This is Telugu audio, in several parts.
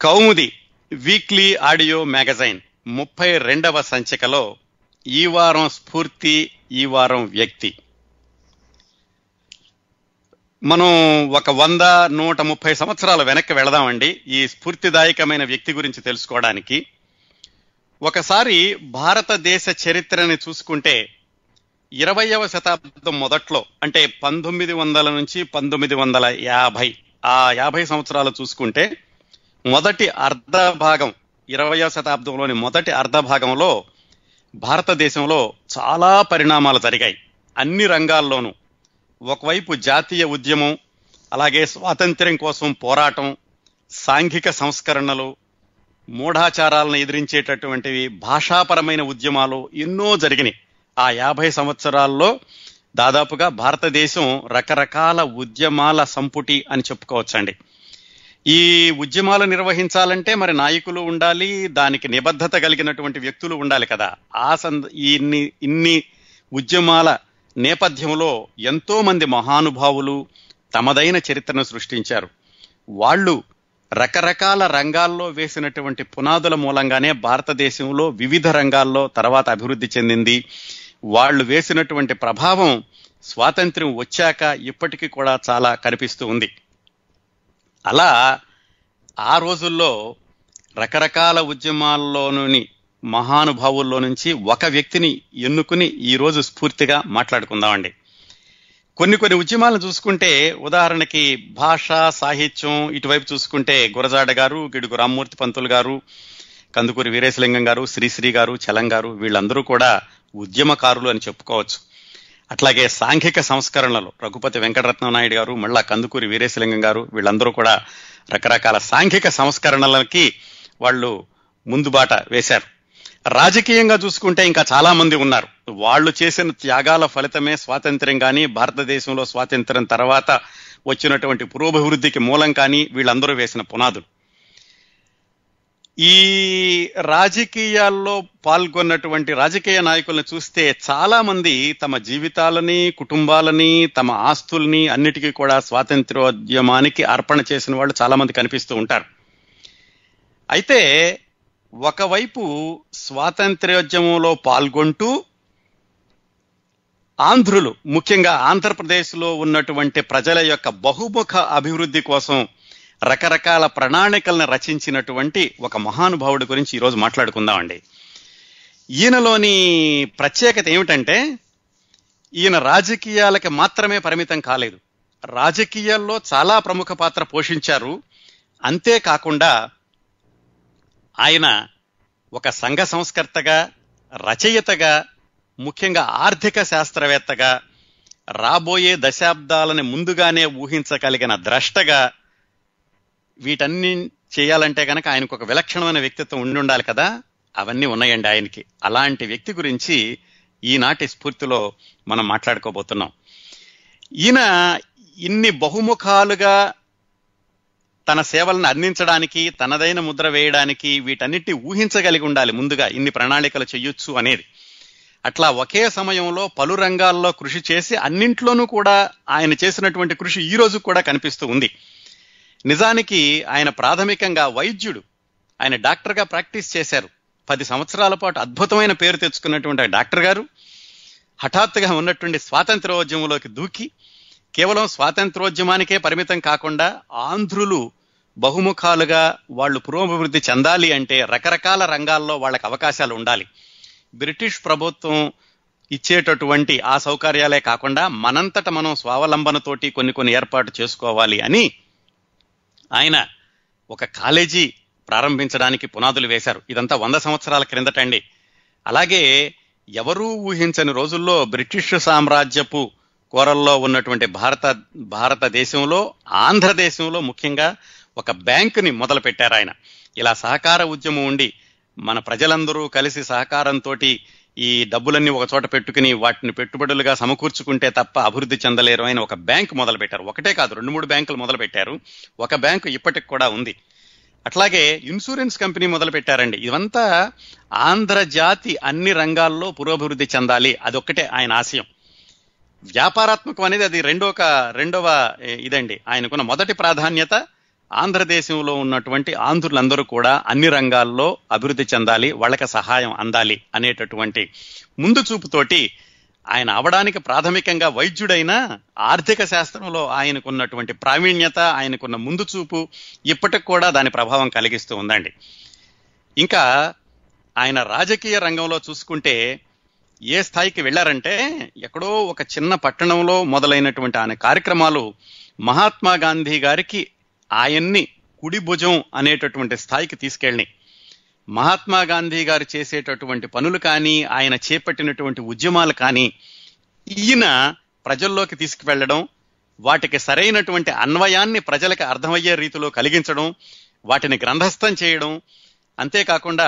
కౌముది వీక్లీ ఆడియో మ్యాగజైన్ ముప్పై రెండవ సంచికలో ఈ వారం స్ఫూర్తి ఈ వారం వ్యక్తి మనం ఒక వంద నూట ముప్పై సంవత్సరాల వెనక్కి వెళదామండి ఈ స్ఫూర్తిదాయకమైన వ్యక్తి గురించి తెలుసుకోవడానికి ఒకసారి భారతదేశ చరిత్రని చూసుకుంటే ఇరవయవ శతాబ్దం మొదట్లో అంటే పంతొమ్మిది వందల నుంచి పంతొమ్మిది వందల యాభై ఆ యాభై సంవత్సరాలు చూసుకుంటే మొదటి అర్ధ భాగం ఇరవయవ శతాబ్దంలోని మొదటి అర్ధ భాగంలో భారతదేశంలో చాలా పరిణామాలు జరిగాయి అన్ని రంగాల్లోనూ ఒకవైపు జాతీయ ఉద్యమం అలాగే స్వాతంత్ర్యం కోసం పోరాటం సాంఘిక సంస్కరణలు మూఢాచారాలను ఎదిరించేటటువంటివి భాషాపరమైన ఉద్యమాలు ఎన్నో జరిగినాయి ఆ యాభై సంవత్సరాల్లో దాదాపుగా భారతదేశం రకరకాల ఉద్యమాల సంపుటి అని చెప్పుకోవచ్చండి ఈ ఉద్యమాలు నిర్వహించాలంటే మరి నాయకులు ఉండాలి దానికి నిబద్ధత కలిగినటువంటి వ్యక్తులు ఉండాలి కదా ఆ సంద ఇన్ని ఇన్ని ఉద్యమాల నేపథ్యంలో ఎంతో మంది మహానుభావులు తమదైన చరిత్రను సృష్టించారు వాళ్ళు రకరకాల రంగాల్లో వేసినటువంటి పునాదుల మూలంగానే భారతదేశంలో వివిధ రంగాల్లో తర్వాత అభివృద్ధి చెందింది వాళ్ళు వేసినటువంటి ప్రభావం స్వాతంత్ర్యం వచ్చాక ఇప్పటికీ కూడా చాలా కనిపిస్తూ ఉంది అలా ఆ రోజుల్లో రకరకాల ఉద్యమాల్లోని మహానుభావుల్లో నుంచి ఒక వ్యక్తిని ఎన్నుకుని ఈరోజు స్ఫూర్తిగా మాట్లాడుకుందామండి కొన్ని కొన్ని ఉద్యమాలను చూసుకుంటే ఉదాహరణకి భాష సాహిత్యం ఇటువైపు చూసుకుంటే గురజాడ గారు గిడుగు రామ్మూర్తి పంతులు గారు కందుకూరి వీరేశలింగం గారు శ్రీశ్రీ గారు చలం గారు వీళ్ళందరూ కూడా ఉద్యమకారులు అని చెప్పుకోవచ్చు అట్లాగే సాంఘిక సంస్కరణలు రఘుపతి వెంకటరత్నం నాయుడు గారు మళ్ళా కందుకూరి వీరేశలింగం గారు వీళ్ళందరూ కూడా రకరకాల సాంఘిక సంస్కరణలకి వాళ్ళు ముందుబాట వేశారు రాజకీయంగా చూసుకుంటే ఇంకా చాలా మంది ఉన్నారు వాళ్ళు చేసిన త్యాగాల ఫలితమే స్వాతంత్ర్యం కానీ భారతదేశంలో స్వాతంత్ర్యం తర్వాత వచ్చినటువంటి పురోభివృద్ధికి మూలం కానీ వీళ్ళందరూ వేసిన పునాదులు ఈ రాజకీయాల్లో పాల్గొన్నటువంటి రాజకీయ నాయకులను చూస్తే చాలా మంది తమ జీవితాలని కుటుంబాలని తమ ఆస్తుల్ని అన్నిటికీ కూడా స్వాతంత్ర్యోద్యమానికి అర్పణ చేసిన వాళ్ళు చాలా మంది కనిపిస్తూ ఉంటారు అయితే ఒకవైపు స్వాతంత్ర్యోద్యమంలో పాల్గొంటూ ఆంధ్రులు ముఖ్యంగా ఆంధ్రప్రదేశ్లో ఉన్నటువంటి ప్రజల యొక్క బహుముఖ అభివృద్ధి కోసం రకరకాల ప్రణాళికలను రచించినటువంటి ఒక మహానుభావుడి గురించి ఈరోజు మాట్లాడుకుందామండి ఈయనలోని ప్రత్యేకత ఏమిటంటే ఈయన రాజకీయాలకి మాత్రమే పరిమితం కాలేదు రాజకీయాల్లో చాలా ప్రముఖ పాత్ర పోషించారు అంతేకాకుండా ఆయన ఒక సంఘ సంస్కర్తగా రచయితగా ముఖ్యంగా ఆర్థిక శాస్త్రవేత్తగా రాబోయే దశాబ్దాలని ముందుగానే ఊహించగలిగిన ద్రష్టగా వీటన్ని చేయాలంటే కనుక ఆయనకు ఒక విలక్షణమైన వ్యక్తిత్వం ఉండి ఉండాలి కదా అవన్నీ ఉన్నాయండి ఆయనకి అలాంటి వ్యక్తి గురించి ఈనాటి స్ఫూర్తిలో మనం మాట్లాడుకోబోతున్నాం ఈయన ఇన్ని బహుముఖాలుగా తన సేవలను అందించడానికి తనదైన ముద్ర వేయడానికి వీటన్నిటి ఊహించగలిగి ఉండాలి ముందుగా ఇన్ని ప్రణాళికలు చెయ్యొచ్చు అనేది అట్లా ఒకే సమయంలో పలు రంగాల్లో కృషి చేసి అన్నింట్లోనూ కూడా ఆయన చేసినటువంటి కృషి ఈ రోజు కూడా కనిపిస్తూ ఉంది నిజానికి ఆయన ప్రాథమికంగా వైద్యుడు ఆయన డాక్టర్గా ప్రాక్టీస్ చేశారు పది సంవత్సరాల పాటు అద్భుతమైన పేరు తెచ్చుకున్నటువంటి డాక్టర్ గారు హఠాత్తుగా ఉన్నటువంటి స్వాతంత్రోద్యమంలోకి దూకి కేవలం స్వాతంత్రోద్యమానికే పరిమితం కాకుండా ఆంధ్రులు బహుముఖాలుగా వాళ్ళు పురోభివృద్ధి చెందాలి అంటే రకరకాల రంగాల్లో వాళ్ళకి అవకాశాలు ఉండాలి బ్రిటిష్ ప్రభుత్వం ఇచ్చేటటువంటి ఆ సౌకర్యాలే కాకుండా మనంతట మనం స్వావలంబనతోటి కొన్ని కొన్ని ఏర్పాటు చేసుకోవాలి అని ఆయన ఒక కాలేజీ ప్రారంభించడానికి పునాదులు వేశారు ఇదంతా వంద సంవత్సరాల క్రిందటండి అలాగే ఎవరూ ఊహించని రోజుల్లో బ్రిటిష్ సామ్రాజ్యపు కోరల్లో ఉన్నటువంటి భారత భారతదేశంలో ఆంధ్రదేశంలో ముఖ్యంగా ఒక బ్యాంకుని మొదలు పెట్టారు ఆయన ఇలా సహకార ఉద్యమం ఉండి మన ప్రజలందరూ కలిసి సహకారంతో ఈ డబ్బులన్నీ ఒక చోట పెట్టుకుని వాటిని పెట్టుబడులుగా సమకూర్చుకుంటే తప్ప అభివృద్ధి చెందలేరు అని ఒక బ్యాంక్ మొదలు పెట్టారు ఒకటే కాదు రెండు మూడు బ్యాంకులు మొదలు పెట్టారు ఒక బ్యాంకు ఇప్పటికి కూడా ఉంది అట్లాగే ఇన్సూరెన్స్ కంపెనీ మొదలు పెట్టారండి ఇదంతా ఆంధ్రజాతి అన్ని రంగాల్లో పురోభివృద్ధి చెందాలి అదొక్కటే ఆయన ఆశయం వ్యాపారాత్మకం అనేది అది రెండో రెండవ ఇదండి ఆయనకున్న మొదటి ప్రాధాన్యత ఆంధ్రదేశంలో ఉన్నటువంటి ఆంధ్రులందరూ కూడా అన్ని రంగాల్లో అభివృద్ధి చెందాలి వాళ్ళకి సహాయం అందాలి అనేటటువంటి ముందు చూపుతోటి ఆయన అవడానికి ప్రాథమికంగా వైద్యుడైన ఆర్థిక శాస్త్రంలో ఆయనకున్నటువంటి ప్రావీణ్యత ఆయనకున్న ముందు చూపు ఇప్పటికి కూడా దాని ప్రభావం కలిగిస్తూ ఉందండి ఇంకా ఆయన రాజకీయ రంగంలో చూసుకుంటే ఏ స్థాయికి వెళ్ళారంటే ఎక్కడో ఒక చిన్న పట్టణంలో మొదలైనటువంటి ఆయన కార్యక్రమాలు మహాత్మా గాంధీ గారికి ఆయన్ని కుడి భుజం అనేటటువంటి స్థాయికి తీసుకెళ్ళి మహాత్మా గాంధీ గారు చేసేటటువంటి పనులు కానీ ఆయన చేపట్టినటువంటి ఉద్యమాలు కానీ ఈయన ప్రజల్లోకి తీసుకువెళ్ళడం వాటికి సరైనటువంటి అన్వయాన్ని ప్రజలకు అర్థమయ్యే రీతిలో కలిగించడం వాటిని గ్రంథస్థం చేయడం అంతేకాకుండా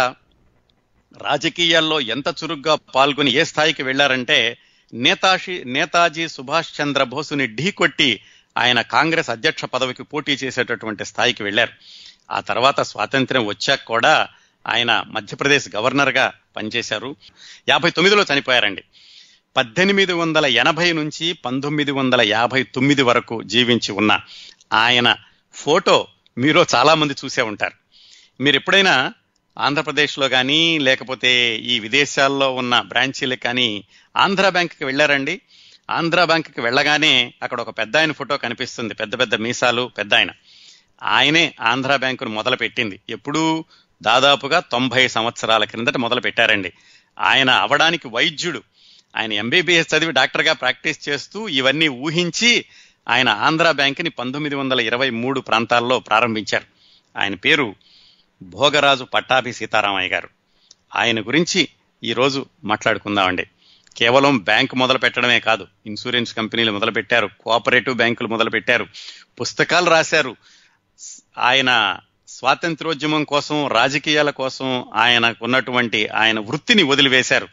రాజకీయాల్లో ఎంత చురుగ్గా పాల్గొని ఏ స్థాయికి వెళ్లారంటే నేతాజీ నేతాజీ సుభాష్ చంద్ర బోసుని ఢీకొట్టి ఆయన కాంగ్రెస్ అధ్యక్ష పదవికి పోటీ చేసేటటువంటి స్థాయికి వెళ్లారు ఆ తర్వాత స్వాతంత్ర్యం వచ్చాక కూడా ఆయన మధ్యప్రదేశ్ గవర్నర్గా పనిచేశారు యాభై తొమ్మిదిలో చనిపోయారండి పద్దెనిమిది వందల ఎనభై నుంచి పంతొమ్మిది వందల యాభై తొమ్మిది వరకు జీవించి ఉన్న ఆయన ఫోటో మీరు చాలా మంది చూసే ఉంటారు మీరు ఎప్పుడైనా ఆంధ్రప్రదేశ్లో కానీ లేకపోతే ఈ విదేశాల్లో ఉన్న బ్రాంచీలకు కానీ ఆంధ్ర బ్యాంక్కి వెళ్ళారండి ఆంధ్ర బ్యాంక్కి వెళ్ళగానే అక్కడ ఒక పెద్ద ఆయన ఫోటో కనిపిస్తుంది పెద్ద పెద్ద మీసాలు పెద్ద ఆయన ఆయనే ఆంధ్ర బ్యాంకును మొదలు పెట్టింది ఎప్పుడూ దాదాపుగా తొంభై సంవత్సరాల క్రిందట మొదలు పెట్టారండి ఆయన అవడానికి వైద్యుడు ఆయన ఎంబీబీఎస్ చదివి డాక్టర్గా ప్రాక్టీస్ చేస్తూ ఇవన్నీ ఊహించి ఆయన ఆంధ్ర బ్యాంక్ని పంతొమ్మిది వందల ఇరవై మూడు ప్రాంతాల్లో ప్రారంభించారు ఆయన పేరు భోగరాజు పట్టాభి సీతారామయ్య గారు ఆయన గురించి ఈరోజు మాట్లాడుకుందామండి కేవలం బ్యాంక్ మొదలు పెట్టడమే కాదు ఇన్సూరెన్స్ కంపెనీలు మొదలు పెట్టారు కోఆపరేటివ్ బ్యాంకులు మొదలు పెట్టారు పుస్తకాలు రాశారు ఆయన స్వాతంత్రోద్యమం కోసం రాజకీయాల కోసం ఆయనకున్నటువంటి ఆయన వృత్తిని వదిలివేశారు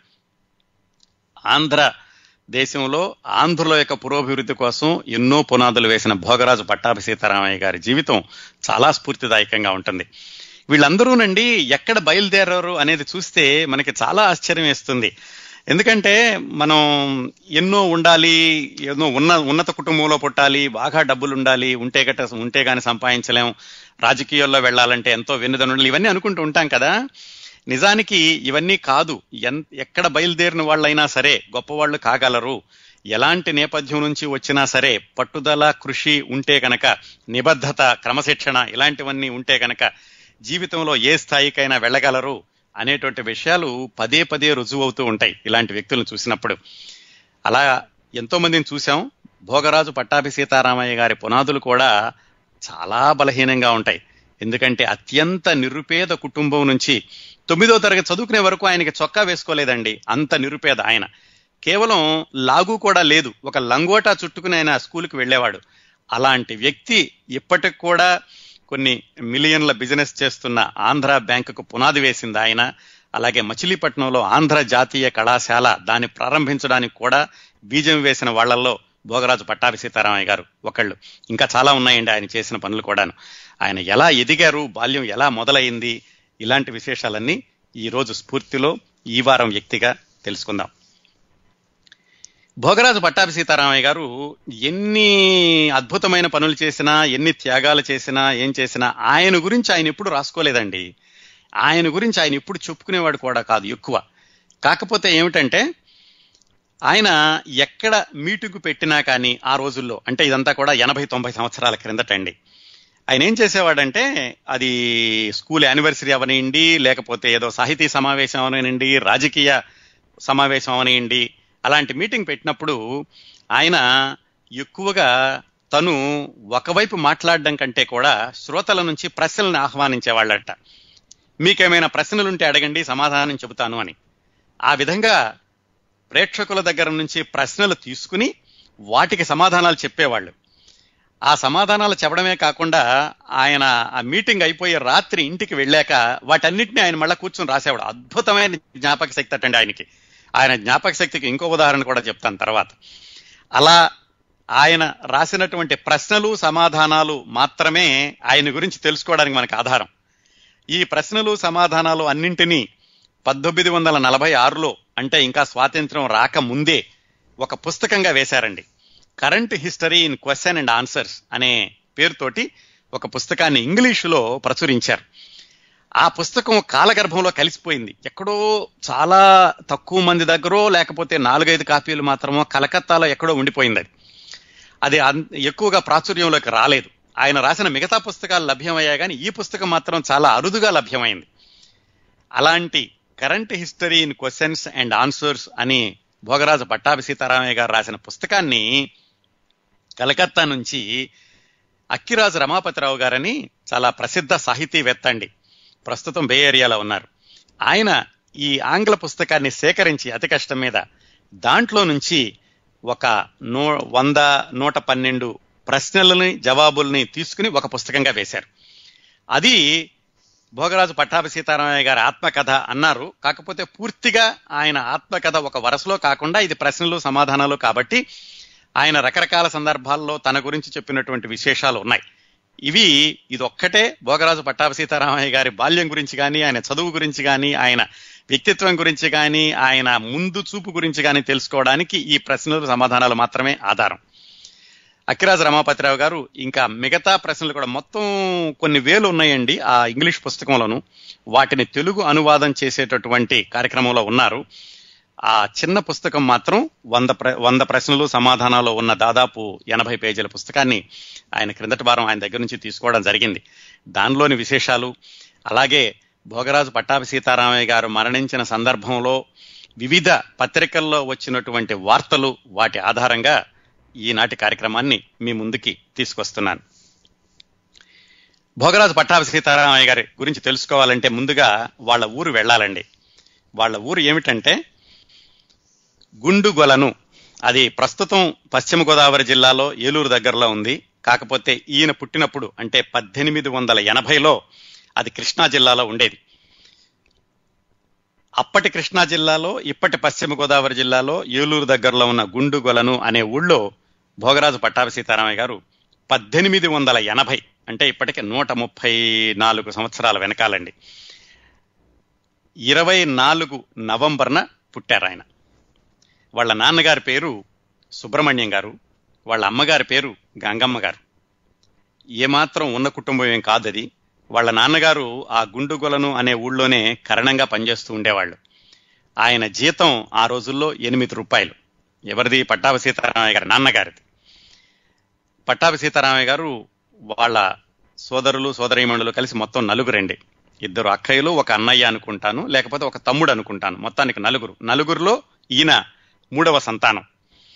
ఆంధ్ర దేశంలో ఆంధ్రుల యొక్క పురోభివృద్ధి కోసం ఎన్నో పునాదులు వేసిన భోగరాజు పట్టాభి సీతారామయ్య గారి జీవితం చాలా స్ఫూర్తిదాయకంగా ఉంటుంది వీళ్ళందరూనండి ఎక్కడ బయలుదేరారు అనేది చూస్తే మనకి చాలా ఆశ్చర్యం వేస్తుంది ఎందుకంటే మనం ఎన్నో ఉండాలి ఎన్నో ఉన్న ఉన్నత కుటుంబంలో పుట్టాలి బాగా డబ్బులు ఉండాలి ఉంటే గట్ట ఉంటే గాని సంపాదించలేం రాజకీయాల్లో వెళ్ళాలంటే ఎంతో వెన్నుదన్నులు ఇవన్నీ అనుకుంటూ ఉంటాం కదా నిజానికి ఇవన్నీ కాదు ఎక్కడ బయలుదేరిన వాళ్ళైనా సరే గొప్పవాళ్ళు కాగలరు ఎలాంటి నేపథ్యం నుంచి వచ్చినా సరే పట్టుదల కృషి ఉంటే కనుక నిబద్ధత క్రమశిక్షణ ఇలాంటివన్నీ ఉంటే కనుక జీవితంలో ఏ స్థాయికైనా వెళ్ళగలరు అనేటువంటి విషయాలు పదే పదే రుజువు అవుతూ ఉంటాయి ఇలాంటి వ్యక్తులను చూసినప్పుడు అలా ఎంతో మందిని చూసాం భోగరాజు పట్టాభి సీతారామయ్య గారి పునాదులు కూడా చాలా బలహీనంగా ఉంటాయి ఎందుకంటే అత్యంత నిరుపేద కుటుంబం నుంచి తొమ్మిదో తరగతి చదువుకునే వరకు ఆయనకి చొక్కా వేసుకోలేదండి అంత నిరుపేద ఆయన కేవలం లాగు కూడా లేదు ఒక లంగోటా చుట్టుకుని ఆయన స్కూల్కి వెళ్ళేవాడు అలాంటి వ్యక్తి ఇప్పటికి కూడా కొన్ని మిలియన్ల బిజినెస్ చేస్తున్న ఆంధ్ర బ్యాంకుకు పునాది వేసింది ఆయన అలాగే మచిలీపట్నంలో ఆంధ్ర జాతీయ కళాశాల దాన్ని ప్రారంభించడానికి కూడా బీజం వేసిన వాళ్లలో భోగరాజు పట్టాభి సీతారామయ్య గారు ఒకళ్ళు ఇంకా చాలా ఉన్నాయండి ఆయన చేసిన పనులు కూడాను ఆయన ఎలా ఎదిగారు బాల్యం ఎలా మొదలైంది ఇలాంటి విశేషాలన్నీ ఈ రోజు స్ఫూర్తిలో ఈ వారం వ్యక్తిగా తెలుసుకుందాం భోగరాజు పట్టాభి సీతారామయ్య గారు ఎన్ని అద్భుతమైన పనులు చేసినా ఎన్ని త్యాగాలు చేసినా ఏం చేసినా ఆయన గురించి ఆయన ఎప్పుడు రాసుకోలేదండి ఆయన గురించి ఆయన ఎప్పుడు చెప్పుకునేవాడు కూడా కాదు ఎక్కువ కాకపోతే ఏమిటంటే ఆయన ఎక్కడ మీటింగు పెట్టినా కానీ ఆ రోజుల్లో అంటే ఇదంతా కూడా ఎనభై తొంభై సంవత్సరాల క్రిందటండి ఆయన ఏం చేసేవాడంటే అది స్కూల్ యానివర్సరీ అవనివ్వండి లేకపోతే ఏదో సాహితీ సమావేశం అవనివ్వండి రాజకీయ సమావేశం అవనివ్వండి అలాంటి మీటింగ్ పెట్టినప్పుడు ఆయన ఎక్కువగా తను ఒకవైపు మాట్లాడడం కంటే కూడా శ్రోతల నుంచి ప్రశ్నలను ఆహ్వానించేవాళ్ళట మీకేమైనా ప్రశ్నలుంటే అడగండి సమాధానం చెబుతాను అని ఆ విధంగా ప్రేక్షకుల దగ్గర నుంచి ప్రశ్నలు తీసుకుని వాటికి సమాధానాలు చెప్పేవాళ్ళు ఆ సమాధానాలు చెప్పడమే కాకుండా ఆయన ఆ మీటింగ్ అయిపోయే రాత్రి ఇంటికి వెళ్ళాక వాటన్నిటిని ఆయన మళ్ళీ కూర్చొని రాసేవాడు అద్భుతమైన జ్ఞాపక శక్తి అటండి ఆయనకి ఆయన జ్ఞాపక శక్తికి ఇంకో ఉదాహరణ కూడా చెప్తాను తర్వాత అలా ఆయన రాసినటువంటి ప్రశ్నలు సమాధానాలు మాత్రమే ఆయన గురించి తెలుసుకోవడానికి మనకు ఆధారం ఈ ప్రశ్నలు సమాధానాలు అన్నింటినీ పద్దెనిమిది వందల నలభై ఆరులో అంటే ఇంకా స్వాతంత్ర్యం రాకముందే ఒక పుస్తకంగా వేశారండి current history in question and answers అనే పేరుతోటి ఒక పుస్తకాన్ని ఇంగ్లీషులో ప్రచురించారు ఆ పుస్తకం కాలగర్భంలో కలిసిపోయింది ఎక్కడో చాలా తక్కువ మంది దగ్గర లేకపోతే నాలుగైదు కాపీలు మాత్రమో కలకత్తాలో ఎక్కడో ఉండిపోయింది అది అది అన్- ఎక్కువగా ప్రాచుర్యంలోకి రాలేదు ఆయన రాసిన మిగతా పుస్తకాలు లభ్యమయ్యాయి కానీ ఈ పుస్తకం మాత్రం చాలా అరుదుగా లభ్యమైంది అలాంటి current history in questions and answers అని భోగరాజు పట్టాభి సీతారామయ్య గారు రాసిన పుస్తకాన్ని కలకత్తా నుంచి అక్కిరాజు రమాపతిరావు గారని చాలా ప్రసిద్ధ సాహితీవేత్త అండి ప్రస్తుతం బే ఏరియాలో ఉన్నారు ఆయన ఈ ఆంగ్ల పుస్తకాన్ని సేకరించి అతి కష్టం మీద దాంట్లో నుంచి ఒక నూ వంద నూట పన్నెండు ప్రశ్నలని జవాబుల్ని తీసుకుని ఒక పుస్తకంగా వేశారు అది భోగరాజు పట్టాభి సీతారామయ్య గారి ఆత్మకథ అన్నారు కాకపోతే పూర్తిగా ఆయన ఆత్మకథ ఒక వరుసలో కాకుండా ఇది ప్రశ్నలు సమాధానాలు కాబట్టి ఆయన రకరకాల సందర్భాల్లో తన గురించి చెప్పినటువంటి విశేషాలు ఉన్నాయి ఇవి ఇది ఒక్కటే భోగరాజు పట్టాభి సీతారామయ్య గారి బాల్యం గురించి కానీ ఆయన చదువు గురించి కానీ ఆయన వ్యక్తిత్వం గురించి కానీ ఆయన ముందు చూపు గురించి కానీ తెలుసుకోవడానికి ఈ ప్రశ్నలు సమాధానాలు మాత్రమే ఆధారం అక్కిరాజు రమాపతిరావు గారు ఇంకా మిగతా ప్రశ్నలు కూడా మొత్తం కొన్ని వేలు ఉన్నాయండి ఆ ఇంగ్లీష్ పుస్తకంలోను వాటిని తెలుగు అనువాదం చేసేటటువంటి కార్యక్రమంలో ఉన్నారు ఆ చిన్న పుస్తకం మాత్రం వంద ప్ర వంద ప్రశ్నలు సమాధానాలు ఉన్న దాదాపు ఎనభై పేజీల పుస్తకాన్ని ఆయన క్రిందటి వారం ఆయన దగ్గర నుంచి తీసుకోవడం జరిగింది దానిలోని విశేషాలు అలాగే భోగరాజు పట్టాభి సీతారామయ్య గారు మరణించిన సందర్భంలో వివిధ పత్రికల్లో వచ్చినటువంటి వార్తలు వాటి ఆధారంగా ఈనాటి కార్యక్రమాన్ని మీ ముందుకి తీసుకొస్తున్నాను భోగరాజు పట్టాభి సీతారామయ్య గారి గురించి తెలుసుకోవాలంటే ముందుగా వాళ్ళ ఊరు వెళ్ళాలండి వాళ్ళ ఊరు ఏమిటంటే గుండుగొలను అది ప్రస్తుతం పశ్చిమ గోదావరి జిల్లాలో ఏలూరు దగ్గరలో ఉంది కాకపోతే ఈయన పుట్టినప్పుడు అంటే పద్దెనిమిది వందల ఎనభైలో అది కృష్ణా జిల్లాలో ఉండేది అప్పటి కృష్ణా జిల్లాలో ఇప్పటి పశ్చిమ గోదావరి జిల్లాలో ఏలూరు దగ్గరలో ఉన్న గుండుగొలను అనే ఊళ్ళో భోగరాజు పట్టాభి సీతారామయ్య గారు పద్దెనిమిది వందల ఎనభై అంటే ఇప్పటికే నూట ముప్పై నాలుగు సంవత్సరాల వెనకాలండి ఇరవై నాలుగు నవంబర్న పుట్టారు ఆయన వాళ్ళ నాన్నగారి పేరు సుబ్రహ్మణ్యం గారు వాళ్ళ అమ్మగారి పేరు గంగమ్మ గారు ఏమాత్రం ఉన్న కుటుంబం ఏం కాదు అది వాళ్ళ నాన్నగారు ఆ గుండుగొలను అనే ఊళ్ళోనే కరణంగా పనిచేస్తూ ఉండేవాళ్ళు ఆయన జీతం ఆ రోజుల్లో ఎనిమిది రూపాయలు ఎవరిది పట్టాభి సీతారామయ్య గారి నాన్నగారిది పట్టాభి సీతారామయ్య గారు వాళ్ళ సోదరులు సోదరీమణులు కలిసి మొత్తం నలుగురండి ఇద్దరు అక్కయ్యలు ఒక అన్నయ్య అనుకుంటాను లేకపోతే ఒక తమ్ముడు అనుకుంటాను మొత్తానికి నలుగురు నలుగురిలో ఈయన మూడవ సంతానం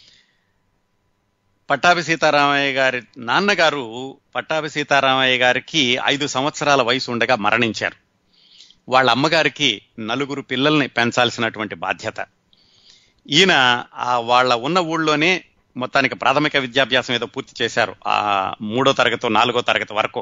పట్టాభి సీతారామయ్య గారి నాన్నగారు పట్టాభి సీతారామయ్య గారికి ఐదు సంవత్సరాల వయసు ఉండగా మరణించారు వాళ్ళ అమ్మగారికి నలుగురు పిల్లల్ని పెంచాల్సినటువంటి బాధ్యత ఈయన ఆ వాళ్ళ ఉన్న ఊళ్ళోనే మొత్తానికి ప్రాథమిక విద్యాభ్యాసం ఏదో పూర్తి చేశారు ఆ మూడో తరగతి నాలుగో తరగతి వరకు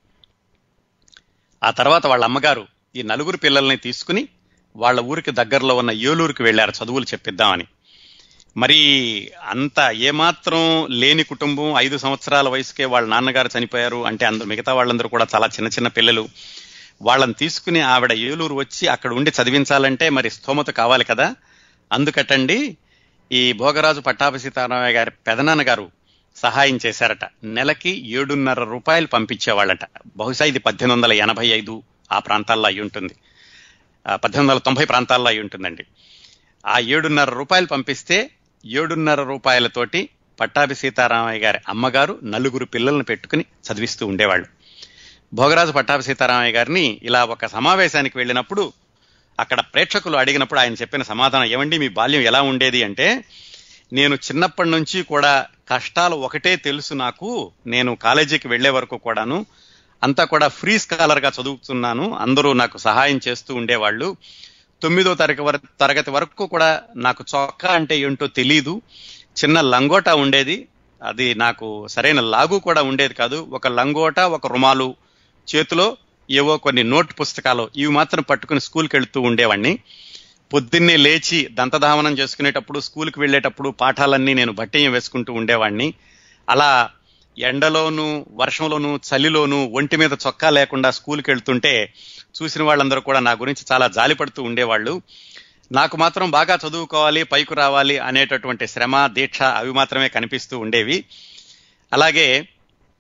ఆ తర్వాత వాళ్ళ అమ్మగారు ఈ నలుగురు పిల్లల్ని తీసుకుని వాళ్ళ ఊరికి దగ్గరలో ఉన్న ఏలూరుకి వెళ్ళారు చదువులు చెప్పిద్దామని మరి అంత ఏమాత్రం లేని కుటుంబం ఐదు సంవత్సరాల వయసుకే వాళ్ళ నాన్నగారు చనిపోయారు అంటే అందరూ మిగతా వాళ్ళందరూ కూడా చాలా చిన్న చిన్న పిల్లలు వాళ్ళని తీసుకుని ఆవిడ ఏలూరు వచ్చి అక్కడ ఉండి చదివించాలంటే మరి స్తోమత కావాలి కదా అందుకటండి ఈ భోగరాజు పట్టాభి సీతారామయ్య గారి పెదనాన్న గారు సహాయం చేశారట నెలకి ఏడున్నర రూపాయలు పంపించేవాళ్ళట బహుశా ఇది పద్దెనిమిది వందల ఎనభై ఐదు ఆ ప్రాంతాల్లో అయి ఉంటుంది ఆ, పద్దెనిమిది వందల తొంభై ప్రాంతాల్లో అయి ఉంటుందండి ఆ ఏడున్నర రూపాయలు పంపిస్తే ఏడున్నర రూపాయలతోటి పట్టాభి సీతారామయ్య గారి అమ్మగారు నలుగురు పిల్లల్ని పెట్టుకుని చదివిస్తూ ఉండేవాళ్ళు భోగరాజు పట్టాభి సీతారామయ్య గారిని ఇలా ఒక సమావేశానికి వెళ్ళినప్పుడు అక్కడ ప్రేక్షకులు అడిగినప్పుడు ఆయన చెప్పిన సమాధానం ఏమండి మీ బాల్యం ఎలా ఉండేది అంటే నేను చిన్నప్పటి నుంచి కూడా కష్టాలు ఒకటే తెలుసు నాకు నేను కాలేజీకి వెళ్లే వరకు కూడాను అంతా కూడా ఫ్రీ స్కాలర్ గా చదువుతున్నాను అందరూ నాకు సహాయం చేస్తూ ఉండేవాళ్ళు తొమ్మిదో తరగతి వరకు తరగతి వరకు కూడా నాకు చొక్కా అంటే ఏంటో తెలీదు చిన్న లంగోటా ఉండేది అది నాకు సరైన లాగు కూడా ఉండేది కాదు ఒక లంగోట ఒక రుమాలు చేతిలో ఏవో కొన్ని నోట్ పుస్తకాలు ఇవి మాత్రం పట్టుకుని స్కూల్కి వెళ్తూ ఉండేవాడిని పొద్దున్నే లేచి దంతధావనం చేసుకునేటప్పుడు స్కూల్కి వెళ్ళేటప్పుడు పాఠాలన్నీ నేను బట్టెయ్యం వేసుకుంటూ ఉండేవాడిని అలా ఎండలోను వర్షంలోను చలిలోను ఒంటి మీద చొక్కా లేకుండా స్కూల్కి వెళ్తుంటే చూసిన వాళ్ళందరూ కూడా నా గురించి చాలా జాలిపడుతూ ఉండేవాళ్ళు నాకు మాత్రం బాగా చదువుకోవాలి పైకి రావాలి అనేటటువంటి శ్రమ దీక్ష అవి మాత్రమే కనిపిస్తూ ఉండేవి అలాగే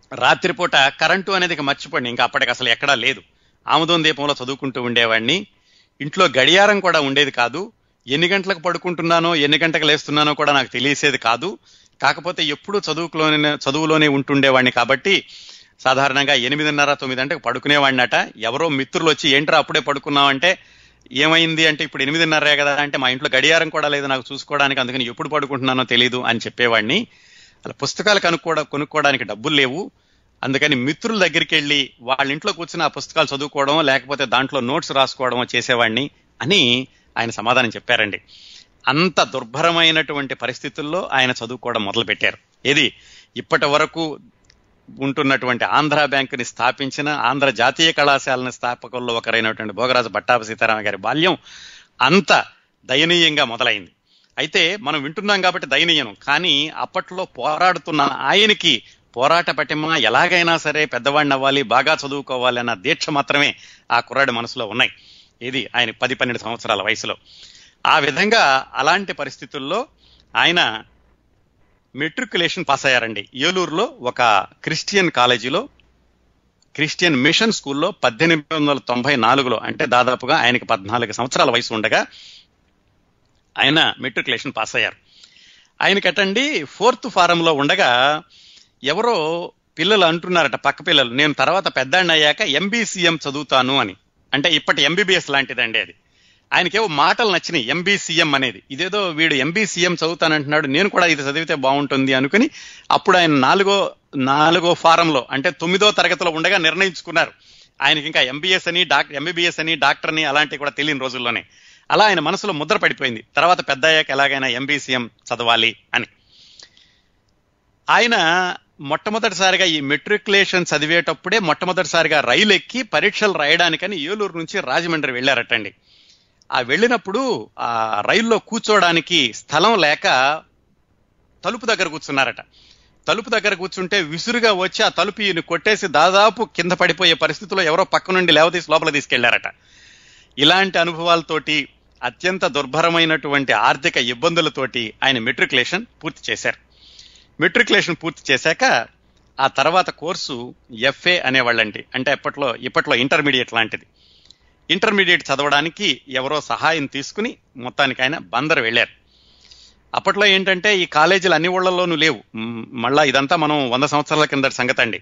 రాత్రిపూట కరెంటు అనేది ఇక మర్చిపోండి ఇంకా అప్పటికి అసలు ఎక్కడా లేదు ఆముదం దీపంలో చదువుకుంటూ ఉండేవాడిని ఇంట్లో గడియారం కూడా ఉండేది కాదు ఎన్ని గంటలకు పడుకుంటున్నానో ఎన్ని గంటలకు లేస్తున్నానో కూడా నాకు తెలిసేది కాదు కాకపోతే ఎప్పుడూ చదువులోనే చదువులోనే ఉంటుండేవాడిని కాబట్టి సాధారణంగా ఎనిమిదిన్నర తొమ్మిది గంటలకు పడుకునేవాడినట ఎవరో మిత్రులు వచ్చి ఏంట్రా అప్పుడే పడుకున్నావంటే ఏమైంది అంటే ఇప్పుడు ఎనిమిదిన్నరే కదా అంటే మా ఇంట్లో గడియారం కూడా లేదు నాకు చూసుకోవడానికి అందుకని ఎప్పుడు పడుకుంటున్నానో తెలియదు అని చెప్పేవాడిని అలా పుస్తకాలు కనుక్కోవడం కొనుక్కోవడానికి డబ్బులు లేవు అందుకని మిత్రుల దగ్గరికి వెళ్ళి వాళ్ళ ఇంట్లో కూర్చుని ఆ పుస్తకాలు చదువుకోవడం లేకపోతే దాంట్లో నోట్స్ రాసుకోవడం చేసేవాడిని అని ఆయన సమాధానం చెప్పారండి అంత దుర్భరమైనటువంటి పరిస్థితుల్లో ఆయన చదువుకోవడం మొదలుపెట్టారు ఏది ఇప్పటి వరకు ఉంటున్నటువంటి ఆంధ్ర బ్యాంకుని స్థాపించిన ఆంధ్ర జాతీయ కళాశాలని స్థాపకుల్లో ఒకరైనటువంటి భోగరాజు పట్టాభి సీతారామ గారి బాల్యం అంత దయనీయంగా మొదలైంది అయితే మనం వింటున్నాం కాబట్టి దయనీయం కానీ అప్పట్లో పోరాడుతున్న ఆయనకి పోరాట పటిమ ఎలాగైనా సరే పెద్దవాడిని అవ్వాలి బాగా చదువుకోవాలి అన్న దీక్ష మాత్రమే ఆ కుర్రాడి మనసులో ఉన్నాయి ఇది ఆయన పది పన్నెండు సంవత్సరాల వయసులో ఆ విధంగా అలాంటి పరిస్థితుల్లో ఆయన మెట్రికులేషన్ పాస్ అయ్యారండి ఏలూరులో ఒక క్రిస్టియన్ కాలేజీలో క్రిస్టియన్ మిషన్ స్కూల్లో పద్దెనిమిది వందల తొంభై నాలుగులో అంటే దాదాపుగా ఆయనకి పద్నాలుగు సంవత్సరాల వయసు ఉండగా ఆయన మెట్రికులేషన్ పాస్ అయ్యారు ఆయనకటండి ఫోర్త్ ఫారంలో ఉండగా ఎవరో పిల్లలు అంటున్నారట పక్క పిల్లలు నేను తర్వాత పెద్దాడిని అయ్యాక ఎంబీసీఎం చదువుతాను అని అంటే ఇప్పటి ఎంబీబీఎస్ లాంటిదండి అది ఆయనకేవో మాటలు నచ్చినాయి ఎంబీసీఎం అనేది ఇదేదో వీడు ఎంబీసీఎం చదువుతానంటున్నాడు నేను కూడా ఇది చదివితే బాగుంటుంది అనుకుని అప్పుడు ఆయన నాలుగో నాలుగో ఫారంలో అంటే తొమ్మిదో తరగతిలో ఉండగా నిర్ణయించుకున్నారు ఆయనకి ఇంకా ఎంబీఎస్ అని డాక్టర్ ఎంబీబీఎస్ అని డాక్టర్ అని అలాంటివి కూడా తెలియని రోజుల్లోనే అలా ఆయన మనసులో ముద్ర పడిపోయింది తర్వాత పెద్ద అయ్యాక ఎలాగైనా ఎంబీసీఎం చదవాలి అని ఆయన మొట్టమొదటిసారిగా ఈ మెట్రికులేషన్ చదివేటప్పుడే మొట్టమొదటిసారిగా రైలు ఎక్కి పరీక్షలు రాయడానికని ఏలూరు నుంచి రాజమండ్రి వెళ్ళారటండి ఆ వెళ్ళినప్పుడు ఆ రైల్లో కూర్చోడానికి స్థలం లేక తలుపు దగ్గర కూర్చున్నారట తలుపు దగ్గర కూర్చుంటే విసురుగా వచ్చి ఆ తలుపు ఈయన కొట్టేసి దాదాపు కింద పడిపోయే పరిస్థితిలో ఎవరో పక్క నుండి లేవతీసి లోపల తీసుకెళ్లారట ఇలాంటి అనుభవాలతోటి అత్యంత దుర్భరమైనటువంటి ఆర్థిక ఇబ్బందులతోటి ఆయన మెట్రికులేషన్ పూర్తి చేశారు మెట్రికులేషన్ పూర్తి చేశాక ఆ తర్వాత కోర్సు ఎఫ్ఏ అనేవాళ్ళండి అంటే అప్పట్లో ఇప్పట్లో ఇంటర్మీడియట్ లాంటిది ఇంటర్మీడియట్ చదవడానికి ఎవరో సహాయం తీసుకుని మొత్తానికి ఆయన బందర్ వెళ్ళారు అప్పట్లో ఏంటంటే ఈ కాలేజీలు అన్ని ఊళ్ళల్లోనూ లేవు మ్, మళ్ళా ఇదంతా మనం వంద సంవత్సరాల కింద సంగతి అండి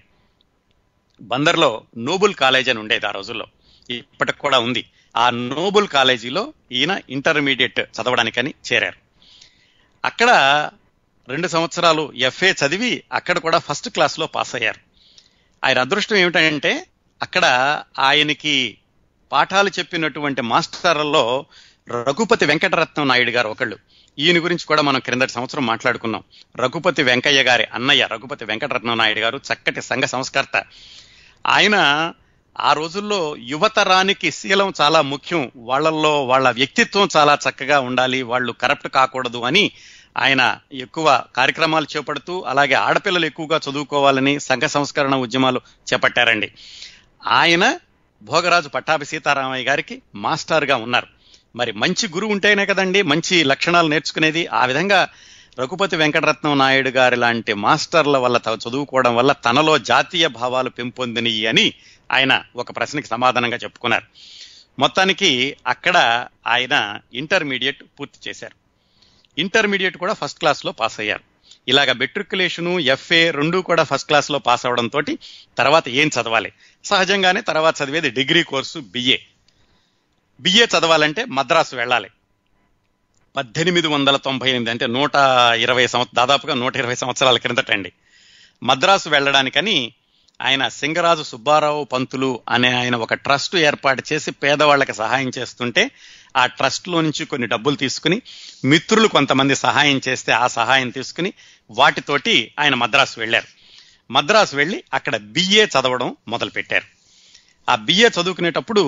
బందర్లో నోబుల్ కాలేజ్ అని ఉండేది ఆ రోజుల్లో ఇప్పటికి కూడా ఉంది ఆ నోబుల్ కాలేజీలో ఈయన ఇంటర్మీడియట్ చదవడానికని చేరారు అక్కడ రెండు సంవత్సరాలు ఎఫ్ఏ చదివి అక్కడ కూడా ఫస్ట్ క్లాస్లో పాస్ అయ్యారు ఆయన అదృష్టం ఏమిటంటే అక్కడ ఆయనకి పాఠాలు చెప్పినటువంటి మాస్టర్లలో రఘుపతి వెంకటరత్నం నాయుడు గారు ఒకళ్ళు ఈయన గురించి కూడా మనం క్రిందటి సంవత్సరం మాట్లాడుకున్నాం రఘుపతి వెంకయ్య గారి అన్నయ్య రఘుపతి వెంకటరత్నం నాయుడు గారు చక్కటి సంఘ సంస్కర్త ఆయన ఆ రోజుల్లో యువతరానికి శీలం చాలా ముఖ్యం వాళ్ళల్లో వాళ్ళ వ్యక్తిత్వం చాలా చక్కగా ఉండాలి వాళ్ళు కరప్ట్ కాకూడదు అని ఆయన ఎక్కువ కార్యక్రమాలు చేపడుతూ అలాగే ఆడపిల్లలు ఎక్కువగా చదువుకోవాలని సంఘ సంస్కరణ ఉద్యమాలు చేపట్టారండి ఆయన భోగరాజు పట్టాభి సీతారామయ్య గారికి మాస్టర్గా ఉన్నారు మరి మంచి గురువు ఉంటేనే కదండి మంచి లక్షణాలు నేర్చుకునేది ఆ విధంగా రఘుపతి వెంకటరత్నం నాయుడు గారి లాంటి మాస్టర్ల వల్ల త- చదువుకోవడం వల్ల తనలో జాతీయ భావాలు పెంపొందినయి అని ఆయన ఒక ప్రశ్నకి సమాధానంగా చెప్పుకున్నారు మొత్తానికి అక్కడ ఆయన ఇంటర్మీడియట్ పూర్తి చేశారు ఇంటర్మీడియట్ కూడా ఫస్ట్ క్లాస్లో పాస్ అయ్యారు ఇలాగ మెట్రికులేషను ఎఫ్ఏ రెండు కూడా ఫస్ట్ క్లాస్లో పాస్ అవడంతో తర్వాత ఏం చదవాలి సహజంగానే తర్వాత చదివేది డిగ్రీ కోర్సు బిఏ బిఏ చదవాలంటే మద్రాసు వెళ్ళాలి పద్దెనిమిది వందల తొంభై ఎనిమిది అంటే నూట ఇరవై సంవత్సరం దాదాపుగా నూట ఇరవై సంవత్సరాల క్రిందటండి మద్రాసు వెళ్ళడానికని ఆయన సింగరాజు సుబ్బారావు పంతులు అనే ఆయన ఒక ట్రస్ట్ ఏర్పాటు చేసి పేదవాళ్ళకి సహాయం చేస్తుంటే ఆ ట్రస్ట్లో నుంచి కొన్ని డబ్బులు తీసుకుని మిత్రులు కొంతమంది సహాయం చేస్తే ఆ సహాయం తీసుకుని వాటితోటి ఆయన మద్రాసు వెళ్ళారు మద్రాసు వెళ్ళి అక్కడ బిఏ చదవడం మొదలుపెట్టారు ఆ బిఏ చదువుకునేటప్పుడు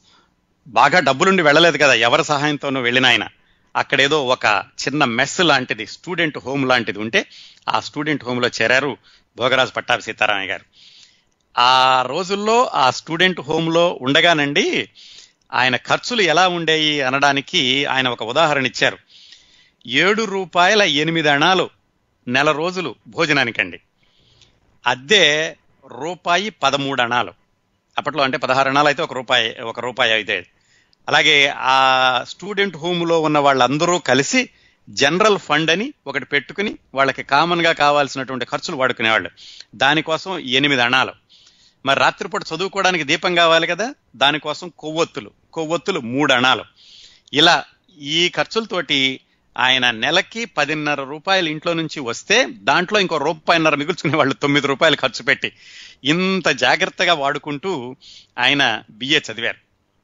బాగా డబ్బులుండి వెళ్ళలేదు కదా ఎవరి సహాయంతోనూ వెళ్ళిన ఆయన అక్కడేదో ఒక చిన్న మెస్ లాంటిది స్టూడెంట్ హోమ్ లాంటిది ఉంటే ఆ స్టూడెంట్ హోమ్లో చేరారు భోగరాజు పట్టాభి సీతారామయ్య గారు ఆ రోజుల్లో ఆ స్టూడెంట్ హోమ్లో ఉండగానండి ఆయన ఖర్చులు ఎలా ఉండేవి అనడానికి ఆయన ఒక ఉదాహరణ ఇచ్చారు ఏడు రూపాయల ఎనిమిది అణాలు నెల రోజులు భోజనానికండి అద్దె రూపాయి పదమూడు అణాలు అప్పట్లో అంటే పదహారు అణాలు అయితే ఒక రూపాయి ఒక రూపాయి అయితే అలాగే ఆ స్టూడెంట్ హోమ్ లో ఉన్న వాళ్ళందరూ కలిసి జనరల్ ఫండ్ అని ఒకటి పెట్టుకుని వాళ్ళకి కామన్ గా కావాల్సినటువంటి ఖర్చులు వాడుకునేవాళ్ళు దానికోసం ఎనిమిది అణాలు మరి రాత్రిపూట చదువుకోవడానికి దీపం కావాలి కదా దానికోసం కొవ్వొత్తులు కొవ్వొత్తులు మూడు అణాలు ఇలా ఈ ఖర్చులతోటి ఆయన నెలకి పదిన్నర రూపాయలు ఇంట్లో నుంచి వస్తే దాంట్లో ఇంకో రూపాయిన్నర మిగుల్చుకునే వాళ్ళు తొమ్మిది రూపాయలు ఖర్చు పెట్టి ఇంత జాగ్రత్తగా వాడుకుంటూ ఆయన బిఏ చదివారు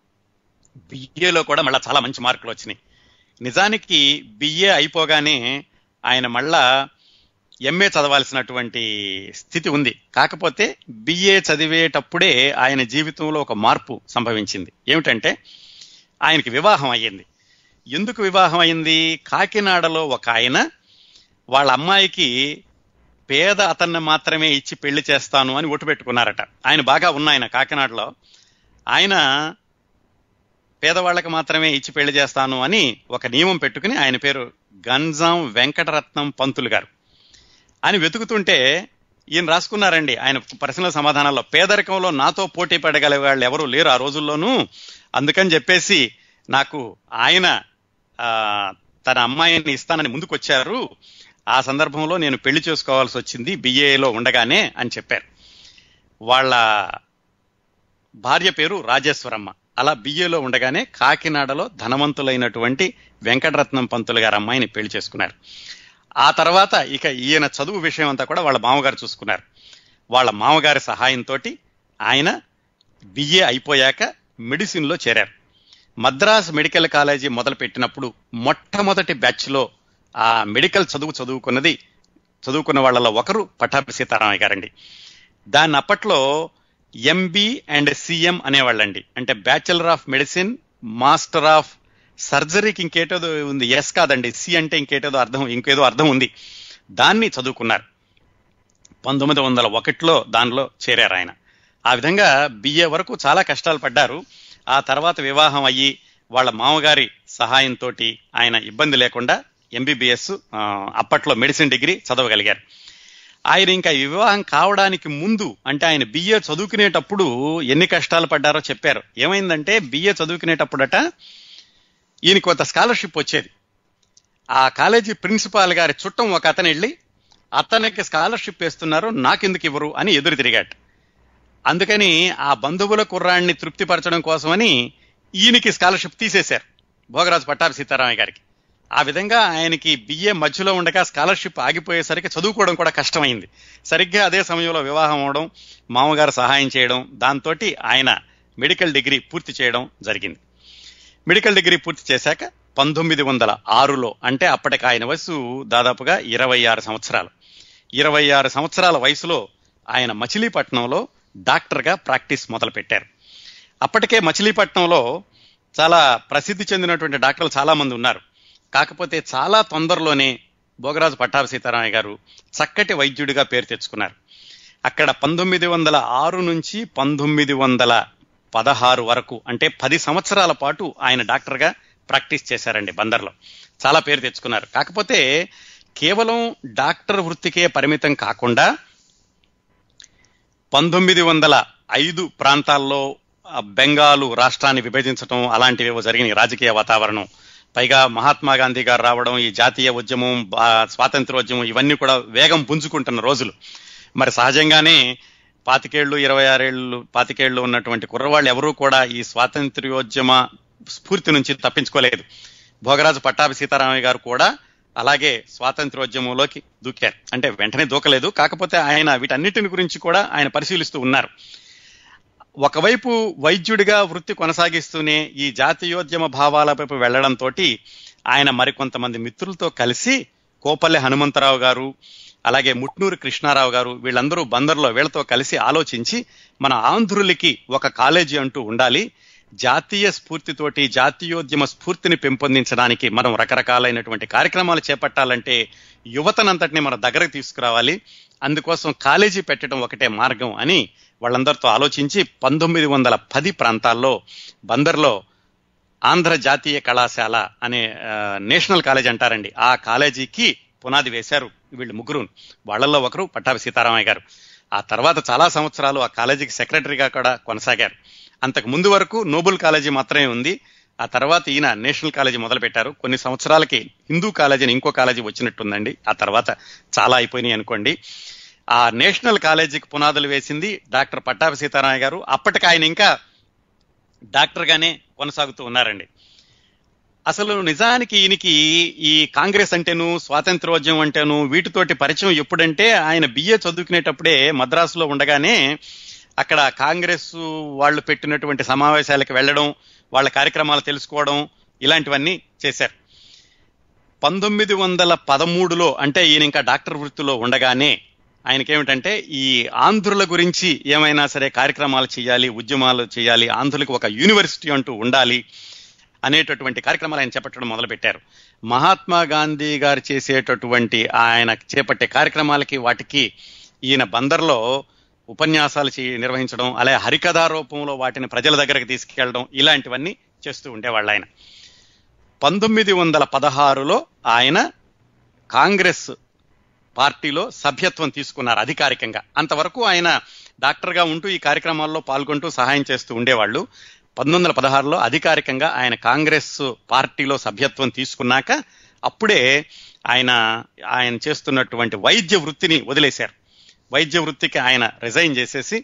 బిఏలో కూడా మళ్ళీ చాలా మంచి మార్కులు వచ్చినాయి నిజానికి బిఏ అయిపోగానే ఆయన మళ్ళా ఎంఏ చదవాల్సినటువంటి స్థితి ఉంది కాకపోతే బిఏ చదివేటప్పుడే ఆయన జీవితంలో ఒక మార్పు సంభవించింది ఏమిటంటే ఆయనకి వివాహం అయ్యింది ఎందుకు వివాహం అయింది కాకినాడలో ఒక ఆయన వాళ్ళ అమ్మాయికి పేద అతన్ని మాత్రమే ఇచ్చి పెళ్లి చేస్తాను అని ఒట్టు పెట్టుకున్నారట ఆయన బాగా ఉన్న ఆయన కాకినాడలో ఆయన పేదవాళ్ళకి మాత్రమే ఇచ్చి పెళ్లి చేస్తాను అని ఒక నియమం పెట్టుకుని ఆయన పేరు గంజాం వెంకటరత్నం పంతులు గారు అని వెతుకుతుంటే ఈయన రాసుకున్నారండి ఆయన పర్సనల్ సమాధానాల్లో పేదరికంలో నాతో పోటీ పడగల వాళ్ళు ఎవరు లేరు ఆ రోజుల్లోనూ అందుకని చెప్పేసి నాకు ఆయన తన అమ్మాయిని ఇస్తానని ముందుకొచ్చారు ఆ సందర్భంలో నేను పెళ్లి చేసుకోవాల్సి వచ్చింది బిఏలో ఉండగానే అని చెప్పారు వాళ్ళ భార్య పేరు రాజేశ్వరమ్మ అలా బిఏలో ఉండగానే కాకినాడలో ధనవంతులైనటువంటి వెంకటరత్నం పంతులు గారి అమ్మాయిని పెళ్లి చేసుకున్నారు ఆ తర్వాత ఇక ఈయన చదువు విషయం అంతా కూడా వాళ్ళ మామగారు చూసుకున్నారు వాళ్ళ మామగారి సహాయంతో ఆయన బిఏ అయిపోయాక మెడిసిన్లో చేరారు మద్రాస్ మెడికల్ కాలేజీ మొదలు పెట్టినప్పుడు మొట్టమొదటి బ్యాచ్లో ఆ మెడికల్ చదువు చదువుకున్నది చదువుకున్న వాళ్ళలో ఒకరు పట్టాభి సీతారామయ్య గారండి దాన్ని అప్పట్లో ఎంబీ అండ్ సిఎం అనేవాళ్ళండి అంటే bachelor of medicine master of సర్జరీకి ఇంకేటోదో ఉంది ఎస్ కాదండి సి అంటే ఇంకేటోదో అర్థం ఇంకేదో అర్థం ఉంది దాన్ని చదువుకున్నారు పంతొమ్మిది వందల ఒకటిలో దానిలో చేరారు ఆయన ఆ విధంగా బిఏ వరకు చాలా కష్టాలు పడ్డారు ఆ తర్వాత వివాహం అయ్యి వాళ్ళ మామగారి సహాయంతో ఆయన ఇబ్బంది లేకుండా ఎంబీబీఎస్ అప్పట్లో మెడిసిన్ డిగ్రీ చదవగలిగారు ఆయన ఇంకా వివాహం కావడానికి ముందు అంటే ఆయన బిఏ చదువుకునేటప్పుడు ఎన్ని కష్టాలు పడ్డారో చెప్పారు ఏమైందంటే బిఏ చదువుకునేటప్పుడట ఈయన కొంత స్కాలర్షిప్ వచ్చేది ఆ కాలేజీ ప్రిన్సిపాల్ గారి చుట్టం ఒక అతను వెళ్ళి అతనికి స్కాలర్షిప్ వేస్తున్నారు నాకెందుకు ఇవ్వరు అని ఎదురు తిరిగాడు అందుకని ఆ బంధువుల కుర్రాన్ని తృప్తిపరచడం కోసమని ఈయనకి స్కాలర్షిప్ తీసేశారు భోగరాజు పట్టాభి సీతారామయ్య గారికి ఆ విధంగా ఆయనకి బిఏ మధ్యలో ఉండగా స్కాలర్షిప్ ఆగిపోయేసరికి చదువుకోవడం కూడా కష్టమైంది సరిగ్గా అదే సమయంలో వివాహం అవడం మామగారు సహాయం చేయడం దాంతో ఆయన మెడికల్ డిగ్రీ పూర్తి చేయడం జరిగింది మెడికల్ డిగ్రీ పూర్తి చేశాక పంతొమ్మిది వందల ఆరులో అంటే అప్పటికి ఆయన వయసు దాదాపుగా ఇరవై ఆరు సంవత్సరాలు ఇరవై ఆరు సంవత్సరాల వయసులో ఆయన మచిలీపట్నంలో డాక్టర్గా ప్రాక్టీస్ మొదలు పెట్టారు అప్పటికే మచిలీపట్నంలో చాలా ప్రసిద్ధి చెందినటువంటి డాక్టర్లు చాలా మంది ఉన్నారు కాకపోతే చాలా తొందరలోనే భోగరాజు పట్టాభి సీతారామయ్య గారు చక్కటి వైద్యుడిగా పేరు తెచ్చుకున్నారు అక్కడ పంతొమ్మిది వందల ఆరు నుంచి పంతొమ్మిది వందల పదహారు వరకు అంటే పది సంవత్సరాల పాటు ఆయన డాక్టర్గా ప్రాక్టీస్ చేశారండి బందర్లో చాలా పేరు తెచ్చుకున్నారు కాకపోతే కేవలం డాక్టర్ వృత్తికే పరిమితం కాకుండా పంతొమ్మిది వందల ఐదు ప్రాంతాల్లో బెంగాలు రాష్ట్రాన్ని విభజించడం అలాంటివి జరిగిన రాజకీయ వాతావరణం పైగా మహాత్మా గాంధీ గారు రావడం ఈ జాతీయ ఉద్యమం స్వాతంత్రోద్యమం ఇవన్నీ కూడా వేగం పుంజుకుంటున్న రోజులు మరి సహజంగానే పాతికేళ్లు ఇరవై ఆరేళ్లు పాతికేళ్లు ఉన్నటువంటి కుర్రవాళ్ళు ఎవరూ కూడా ఈ స్వాతంత్ర్యోద్యమ స్ఫూర్తి నుంచి తప్పించుకోలేదు భోగరాజు పట్టాభి సీతారామయ్య గారు కూడా అలాగే స్వాతంత్రోద్యమంలోకి దూకారు అంటే వెంటనే దూకలేదు కాకపోతే ఆయన వీటన్నిటిని గురించి కూడా ఆయన పరిశీలిస్తూ ఉన్నారు ఒకవైపు వైద్యుడిగా వృత్తి కొనసాగిస్తూనే ఈ జాతీయోద్యమ భావాల వైపు వెళ్లడంతో ఆయన మరికొంతమంది మిత్రులతో కలిసి కోపల్లె హనుమంతరావు గారు అలాగే ముట్నూరు కృష్ణారావు గారు వీళ్ళందరూ బందర్లో వీళ్ళతో కలిసి ఆలోచించి మన ఆంధ్రులకి ఒక కాలేజీ అంటూ ఉండాలి జాతీయ స్ఫూర్తితోటి జాతీయోద్యమ స్ఫూర్తిని పెంపొందించడానికి మనం రకరకాలైనటువంటి కార్యక్రమాలు చేపట్టాలంటే యువతనంతటిని మన దగ్గరకు తీసుకురావాలి అందుకోసం కాలేజీ పెట్టడం ఒకటే మార్గం అని వాళ్ళందరితో ఆలోచించి పంతొమ్మిది వందల పది ప్రాంతాల్లో బందర్లో ఆంధ్ర జాతీయ కళాశాల అనే నేషనల్ కాలేజ్ అంటారండి ఆ కాలేజీకి పునాది వేశారు వీళ్ళు ముగ్గురు వాళ్ళల్లో ఒకరు పట్టాభి సీతారామయ్య గారు ఆ తర్వాత చాలా సంవత్సరాలు ఆ కాలేజీకి సెక్రటరీగా కూడా కొనసాగారు అంతకు ముందు వరకు నోబుల్ కాలేజీ మాత్రమే ఉంది ఆ తర్వాత ఈయన నేషనల్ కాలేజీ మొదలు పెట్టారు కొన్ని సంవత్సరాలకి హిందూ కాలేజీని ఇంకో కాలేజీ వచ్చినట్టుందండి ఆ తర్వాత చాలా అయిపోయినాయి అనుకోండి ఆ నేషనల్ కాలేజీకి పునాదులు వేసింది డాక్టర్ పట్టాభి సీతారామయ్య గారు అప్పటికి ఆయన ఇంకా డాక్టర్ గానే కొనసాగుతూ ఉన్నారండి అసలు నిజానికి ఈయనకి ఈ కాంగ్రెస్ అంటేను స్వాతంత్రోద్యమం అంటేను వీటితోటి పరిచయం ఎప్పుడంటే ఆయన బిఏ చదువుకునేటప్పుడే మద్రాసులో ఉండగానే అక్కడ కాంగ్రెస్ వాళ్ళు పెట్టినటువంటి సమావేశాలకు వెళ్ళడం వాళ్ళ కార్యక్రమాలు తెలుసుకోవడం ఇలాంటివన్నీ చేశారు పంతొమ్మిది వందల పదమూడులో అంటే ఈయన ఇంకా డాక్టర్ వృత్తిలో ఉండగానే ఆయనకేమిటంటే ఈ ఆంధ్రుల గురించి ఏమైనా సరే కార్యక్రమాలు చేయాలి ఉద్యమాలు చేయాలి ఆంధ్రులకు ఒక యూనివర్సిటీ అంటూ ఉండాలి అనేటటువంటి కార్యక్రమాలు ఆయన చేపట్టడం మొదలుపెట్టారు మహాత్మా గాంధీ గారు చేసేటటువంటి ఆయన చేపట్టే కార్యక్రమాలకి వాటికి ఈయన బందర్లో ఉపన్యాసాలు నిర్వహించడం అలాగే హరికథా రూపంలో వాటిని ప్రజల దగ్గరకు తీసుకెళ్లడం ఇలాంటివన్నీ చేస్తూ ఉండేవాళ్ళు ఆయన పంతొమ్మిది వందల పదహారులో ఆయన కాంగ్రెస్ పార్టీలో సభ్యత్వం తీసుకున్నారు అధికారికంగా అంతవరకు ఆయన డాక్టర్గా ఉంటూ ఈ కార్యక్రమాల్లో పాల్గొంటూ సహాయం చేస్తూ ఉండేవాళ్ళు పంతొమ్మిది వందల పదహారులో అధికారికంగా ఆయన కాంగ్రెస్ పార్టీలో సభ్యత్వం తీసుకున్నాక అప్పుడే ఆయన ఆయన చేస్తున్నటువంటి వైద్య వృత్తిని వదిలేశారు వైద్య వృత్తికి ఆయన రిజైన్ చేసేసి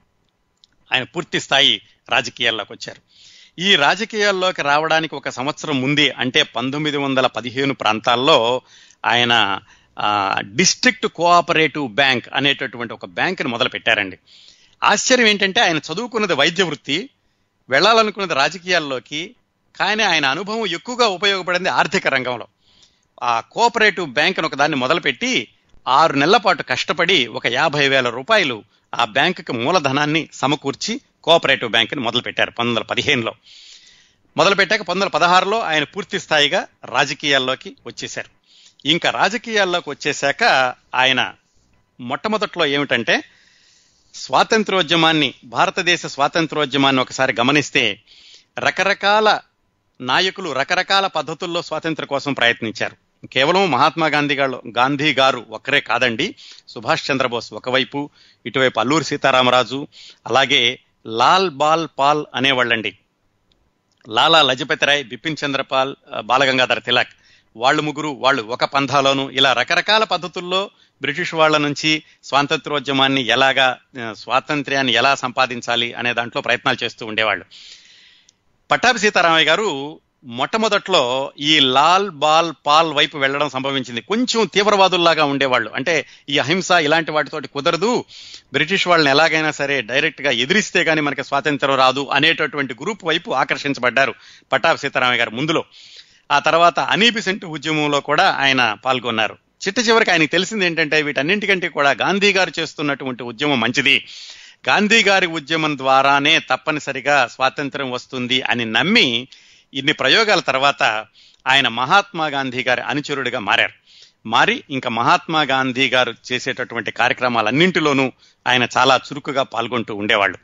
ఆయన పూర్తి స్థాయి రాజకీయాల్లోకి వచ్చారు ఈ రాజకీయాల్లోకి రావడానికి ఒక సంవత్సరం ముందే అంటే పంతొమ్మిది వందల పదిహేను ప్రాంతాల్లో ఆయన డిస్ట్రిక్ట్ కోఆపరేటివ్ బ్యాంక్ అనేటటువంటి ఒక బ్యాంకుని మొదలు పెట్టారండి ఆశ్చర్యం ఏంటంటే ఆయన చదువుకున్నది వైద్య వృత్తి వెళ్ళాలనుకున్నది రాజకీయాల్లోకి కానీ ఆయన అనుభవం ఎక్కువగా ఉపయోగపడింది ఆర్థిక రంగంలో ఆ కోఆపరేటివ్ బ్యాంక్ ఒక దాన్ని మొదలుపెట్టి ఆరు నెలల పాటు కష్టపడి ఒక యాభై వేల రూపాయలు ఆ బ్యాంకుకి మూలధనాన్ని సమకూర్చి కోఆపరేటివ్ బ్యాంకుని మొదలుపెట్టారు పంతొమ్మిది వందల పదిహేనులో మొదలుపెట్టాక పంతొమ్మిది వందల పదహారులో ఆయన పూర్తి స్థాయిగా రాజకీయాల్లోకి వచ్చేశారు ఇంకా రాజకీయాల్లోకి వచ్చేశాక ఆయన మొట్టమొదట్లో ఏమిటంటే స్వాతంత్రోద్యమాన్ని భారతదేశ స్వాతంత్రోద్యమాన్ని ఒకసారి గమనిస్తే రకరకాల నాయకులు రకరకాల పద్ధతుల్లో స్వాతంత్ర కోసం ప్రయత్నించారు కేవలం మహాత్మా గాంధీ గారు గాంధీ గారు ఒక్కరే కాదండి సుభాష్ చంద్రబోస్ ఒకవైపు ఇటువైపు అల్లూరి సీతారామరాజు అలాగే లాల్ బాల్ పాల్ అనేవాళ్ళండి లాలా లజపతి రాయ్ బిపిన్ చంద్రపాల్ బాలగంగాధర తిలక్ వాళ్ళు ముగ్గురు వాళ్ళు ఒక పంథాలోను ఇలా రకరకాల పద్ధతుల్లో బ్రిటిష్ వాళ్ళ నుంచి స్వాతంత్రోద్యమాన్ని ఎలాగా స్వాతంత్ర్యాన్ని ఎలా సంపాదించాలి అనే దాంట్లో ప్రయత్నాలు చేస్తూ ఉండేవాళ్ళు పట్టాభి సీతారామయ్య గారు మొట్టమొదట్లో ఈ లాల్ బాల్ పాల్ వైపు వెళ్ళడం సంభవించింది కొంచెం తీవ్రవాదుల్లాగా ఉండేవాళ్ళు అంటే ఈ అహింస ఇలాంటి వాటితోటి కుదరదు బ్రిటిష్ వాళ్ళని ఎలాగైనా సరే డైరెక్ట్ గా ఎదిరిస్తే గానీ మనకి స్వాతంత్రం రాదు అనేటటువంటి గ్రూప్ వైపు ఆకర్షించబడ్డారు పట్టాభి సీతారామయ్య గారు ముందులో ఆ తర్వాత అనీబిసెంట్ ఉద్యమంలో కూడా ఆయన పాల్గొన్నారు చిట్ట చివరికి ఆయనకి తెలిసింది ఏంటంటే వీటన్నింటికంటే కూడా గాంధీ గారు చేస్తున్నటువంటి ఉద్యమం మంచిది గాంధీ గారి ఉద్యమం ద్వారానే తప్పనిసరిగా స్వాతంత్రం వస్తుంది అని నమ్మి ఇన్ని ప్రయోగాల తర్వాత ఆయన మహాత్మా గాంధీ గారి అనుచరుడిగా మారారు మారి ఇంకా మహాత్మా గాంధీ గారు చేసేటటువంటి కార్యక్రమాలన్నింటిలోనూ ఆయన చాలా చురుకుగా పాల్గొంటూ ఉండేవాళ్ళు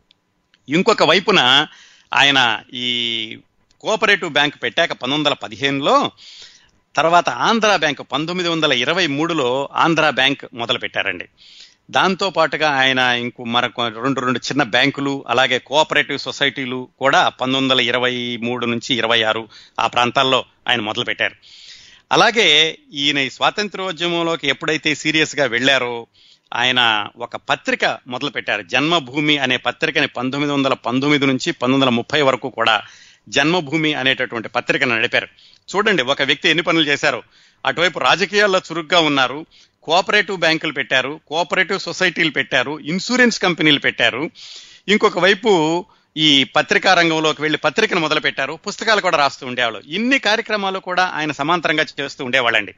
ఇంకొక వైపున ఆయన ఈ కోఆపరేటివ్ బ్యాంక్ పెట్టాక పంతొమ్మిది వందల పదిహేనులో తర్వాత ఆంధ్ర బ్యాంక్ పంతొమ్మిది వందల ఇరవై మూడులో ఆంధ్ర బ్యాంక్ మొదలు పెట్టారండి దాంతో పాటుగా ఆయన ఇంకో మరొక రెండు రెండు చిన్న బ్యాంకులు అలాగే కోఆపరేటివ్ సొసైటీలు కూడా పంతొమ్మిది వందల ఇరవై మూడు నుంచి ఇరవై ఆరు ఆ ప్రాంతాల్లో ఆయన మొదలు పెట్టారు అలాగే ఈయన ఈ స్వాతంత్రోద్యమంలోకి ఎప్పుడైతే సీరియస్ గా వెళ్లారో ఆయన ఒక పత్రిక మొదలు పెట్టారు జన్మభూమి అనే పత్రికని పంతొమ్మిది వందల పంతొమ్మిది నుంచి పంతొమ్మిది వందల ముప్పై వరకు కూడా జన్మభూమి అనేటటువంటి పత్రికను నడిపారు చూడండి ఒక వ్యక్తి ఎన్ని పనులు చేశారు అటువైపు రాజకీయాల్లో చురుగ్గా ఉన్నారు కోఆపరేటివ్ బ్యాంకులు పెట్టారు కోఆపరేటివ్ సొసైటీలు పెట్టారు ఇన్సూరెన్స్ కంపెనీలు పెట్టారు ఇంకొక వైపు ఈ పత్రికా రంగంలోకి వెళ్లి పత్రికను మొదలు పెట్టారు పుస్తకాలు కూడా రాస్తూ ఉండేవాళ్ళు ఇన్ని కార్యక్రమాలు కూడా ఆయన సమాంతరంగా చేస్తూ ఉండేవాళ్ళండి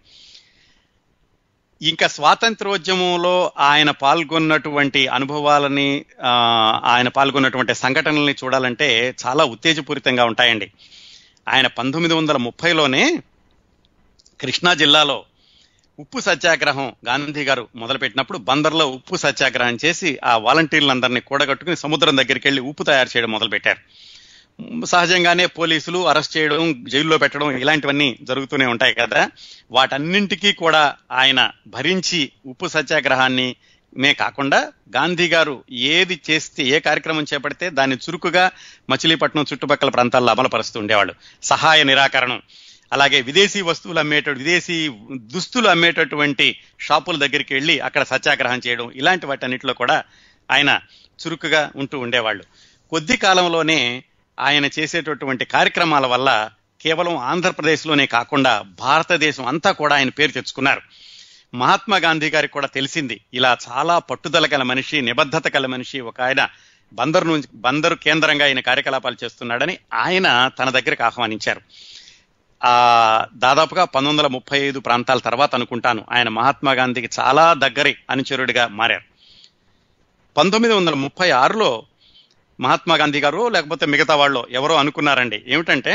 ఇంకా స్వాతంత్రోద్యమంలో ఆయన పాల్గొన్నటువంటి అనుభవాలని ఆయన పాల్గొన్నటువంటి సంఘటనల్ని చూడాలంటే చాలా ఉత్తేజపూరితంగా ఉంటాయండి ఆయన పంతొమ్మిది వందల ముప్పైలోనే కృష్ణా జిల్లాలో ఉప్పు సత్యాగ్రహం గాంధీ గారు మొదలుపెట్టినప్పుడు బందర్లో ఉప్పు సత్యాగ్రహం చేసి ఆ వాలంటీర్లందరినీ కూడగట్టుకుని సముద్రం దగ్గరికి వెళ్ళి ఉప్పు తయారు చేయడం మొదలుపెట్టారు సహజంగానే పోలీసులు అరెస్ట్ చేయడం జైల్లో పెట్టడం ఇలాంటివన్నీ జరుగుతూనే ఉంటాయి కదా వాటన్నింటికీ కూడా ఆయన భరించి ఉప్పు సత్యాగ్రహాన్ని మే కాకుండా గాంధీ గారు ఏది చేస్తే ఏ కార్యక్రమం చేపడితే దాన్ని చురుకుగా మచిలీపట్నం చుట్టుపక్కల ప్రాంతాల్లో అమలుపరుస్తూ ఉండేవాళ్ళు సహాయ నిరాకరణం అలాగే విదేశీ వస్తువులు అమ్మేట విదేశీ దుస్తులు అమ్మేటటువంటి షాపుల దగ్గరికి వెళ్ళి అక్కడ సత్యాగ్రహం చేయడం ఇలాంటి వాటన్నిటిలో కూడా ఆయన చురుకుగా ఉంటూ ఉండేవాళ్ళు కొద్ది కాలంలోనే ఆయన చేసేటటువంటి కార్యక్రమాల వల్ల కేవలం ఆంధ్రప్రదేశ్లోనే కాకుండా భారతదేశం అంతా కూడా ఆయన పేరు తెచ్చుకున్నారు మహాత్మా గాంధీ గారికి కూడా తెలిసింది ఇలా చాలా పట్టుదల గల మనిషి నిబద్ధత గల మనిషి ఒక ఆయన బందరు నుంచి బందరు కేంద్రంగా ఆయన కార్యకలాపాలు చేస్తున్నాడని ఆయన తన దగ్గరికి ఆహ్వానించారు ఆ దాదాపుగా పంతొమ్మిది వందల ముప్పై ఐదు ప్రాంతాల తర్వాత అనుకుంటాను ఆయన మహాత్మా గాంధీకి చాలా దగ్గరి అనుచరుడిగా మారారు పంతొమ్మిది వందల ముప్పై ఆరులో మహాత్మా గాంధీ గారు లేకపోతే మిగతా వాళ్ళు ఎవరో అనుకున్నారండి ఏమిటంటే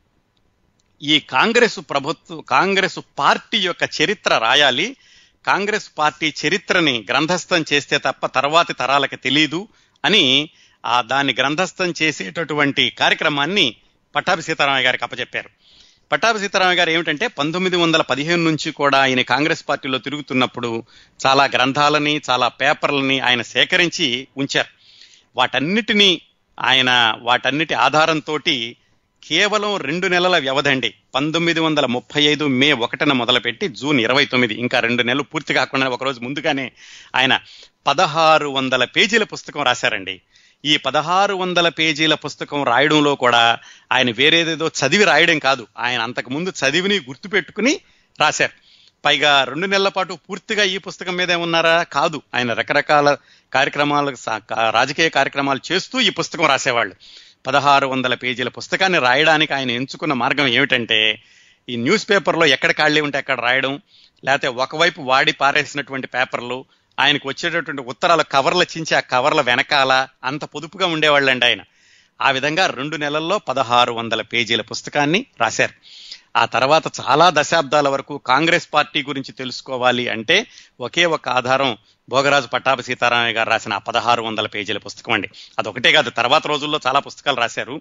ఈ కాంగ్రెస్ ప్రభుత్వ కాంగ్రెస్ పార్టీ యొక్క చరిత్ర రాయాలి కాంగ్రెస్ పార్టీ చరిత్రని గ్రంథస్థం చేస్తే తప్ప తర్వాతి తరాలకి తెలియదు అని ఆ దాన్ని గ్రంథస్థం చేసేటటువంటి కార్యక్రమాన్ని పట్టాభి సీతారామయ్య గారికి అప్పచెప్పారు పట్టాభి సీతారామయ్య గారు ఏమిటంటే పంతొమ్మిది వందల పదిహేను నుంచి కూడా ఆయన కాంగ్రెస్ పార్టీలో తిరుగుతున్నప్పుడు చాలా గ్రంథాలని చాలా పేపర్లని ఆయన సేకరించి ఉంచారు వాటన్నిటినీ ఆయన వాటన్నిటి ఆధారంతో కేవలం రెండు నెలల వ్యవధండి పంతొమ్మిది వందల ముప్పై ఐదు మే ఒకటిన మొదలుపెట్టి జూన్ ఇరవై తొమ్మిది ఇంకా రెండు నెలలు పూర్తి కాకుండా ఒకరోజు ముందుగానే ఆయన పదహారు వందల పేజీల పుస్తకం రాశారండి ఈ పదహారు వందల పేజీల పుస్తకం రాయడంలో కూడా ఆయన వేరేదేదో చదివి రాయడం కాదు ఆయన అంతకు ముందు చదివిని గుర్తుపెట్టుకుని రాశారు పైగా రెండు నెలల పాటు పూర్తిగా ఈ పుస్తకం మీదే ఉన్నారా కాదు ఆయన రకరకాల కార్యక్రమాలు రాజకీయ కార్యక్రమాలు చేస్తూ ఈ పుస్తకం రాసేవాళ్ళు పదహారు వందల పేజీల పుస్తకాన్ని రాయడానికి ఆయన ఎంచుకున్న మార్గం ఏమిటంటే ఈ న్యూస్ పేపర్లో ఎక్కడ ఖాళీ ఉంటే అక్కడ రాయడం లేకపోతే ఒకవైపు వాడి పారేసినటువంటి పేపర్లు ఆయనకు వచ్చేటటువంటి ఉత్తరాలు కవర్లు చించి ఆ కవర్ల వెనకాల అంత పొదుపుగా ఉండేవాళ్ళండి ఆయన ఆ విధంగా రెండు నెలల్లో పదహారు వందల పేజీల పుస్తకాన్ని రాశారు ఆ తర్వాత చాలా దశాబ్దాల వరకు కాంగ్రెస్ పార్టీ గురించి తెలుసుకోవాలి అంటే ఒకే ఒక ఆధారం భోగరాజు పట్టాభి సీతారామయ్య గారు రాసిన ఆ పదహారు వందల పేజీల పుస్తకం అండి అదొకటే కాదు తర్వాత రోజుల్లో చాలా పుస్తకాలు రాశారు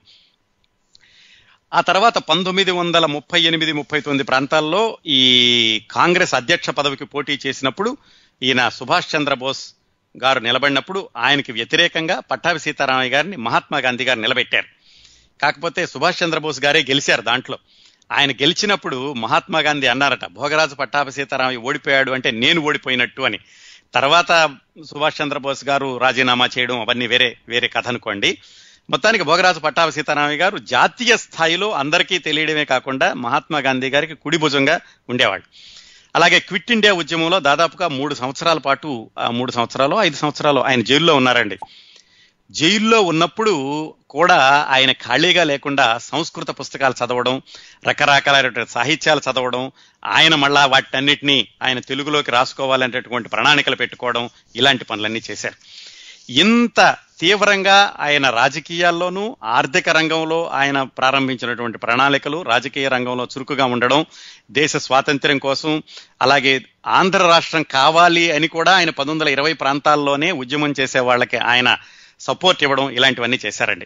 ఆ తర్వాత పంతొమ్మిది వందల ముప్పై ఎనిమిది ముప్పై తొమ్మిది ప్రాంతాల్లో ఈ కాంగ్రెస్ అధ్యక్ష పదవికి పోటీ చేసినప్పుడు ఈయన సుభాష్ చంద్రబోస్ గారు నిలబడినప్పుడు ఆయనకి వ్యతిరేకంగా పట్టాభి సీతారామయ్య గారిని మహాత్మా గాంధీ గారు నిలబెట్టారు కాకపోతే సుభాష్ చంద్రబోస్ గారే గెలిచారు దాంట్లో ఆయన గెలిచినప్పుడు మహాత్మా గాంధీ అన్నారట భోగరాజు పట్టాభి సీతారామయ్య ఓడిపోయాడు అంటే నేను ఓడిపోయినట్టు అని తర్వాత సుభాష్ చంద్రబోస్ గారు రాజీనామా చేయడం అవన్నీ వేరే వేరే కథ అనుకోండి మొత్తానికి భోగరాజు పట్టాభి సీతారామయ్య గారు జాతీయ స్థాయిలో అందరికీ తెలియడమే కాకుండా మహాత్మా గాంధీ గారికి కుడి భుజంగా ఉండేవాళ్ళు అలాగే క్విట్ ఇండియా ఉద్యమంలో దాదాపుగా మూడు సంవత్సరాల పాటు మూడు సంవత్సరాలు ఐదు సంవత్సరాలు ఆయన జైల్లో ఉన్నారండి జైల్లో ఉన్నప్పుడు కూడా ఆయన ఖాళీగా లేకుండా సంస్కృత పుస్తకాలు చదవడం రకరకాలైన సాహిత్యాలు చదవడం ఆయన మళ్ళా వాటన్నిటినీ ఆయన తెలుగులోకి రాసుకోవాలనేటటువంటి ప్రణాళికలు పెట్టుకోవడం ఇలాంటి పనులన్నీ చేశారు ఇంత తీవ్రంగా ఆయన రాజకీయాల్లోనూ ఆర్థిక రంగంలో ఆయన ప్రారంభించినటువంటి ప్రణాళికలు రాజకీయ రంగంలో చురుకుగా ఉండడం దేశ స్వాతంత్ర్యం కోసం అలాగే ఆంధ్ర రాష్ట్రం కావాలి అని కూడా ఆయన పంతొమ్మిది వందల ఇరవై ప్రాంతాల్లోనే ఉద్యమం చేసే వాళ్ళకి ఆయన సపోర్ట్ ఇవ్వడం ఇలాంటివన్నీ చేశారండి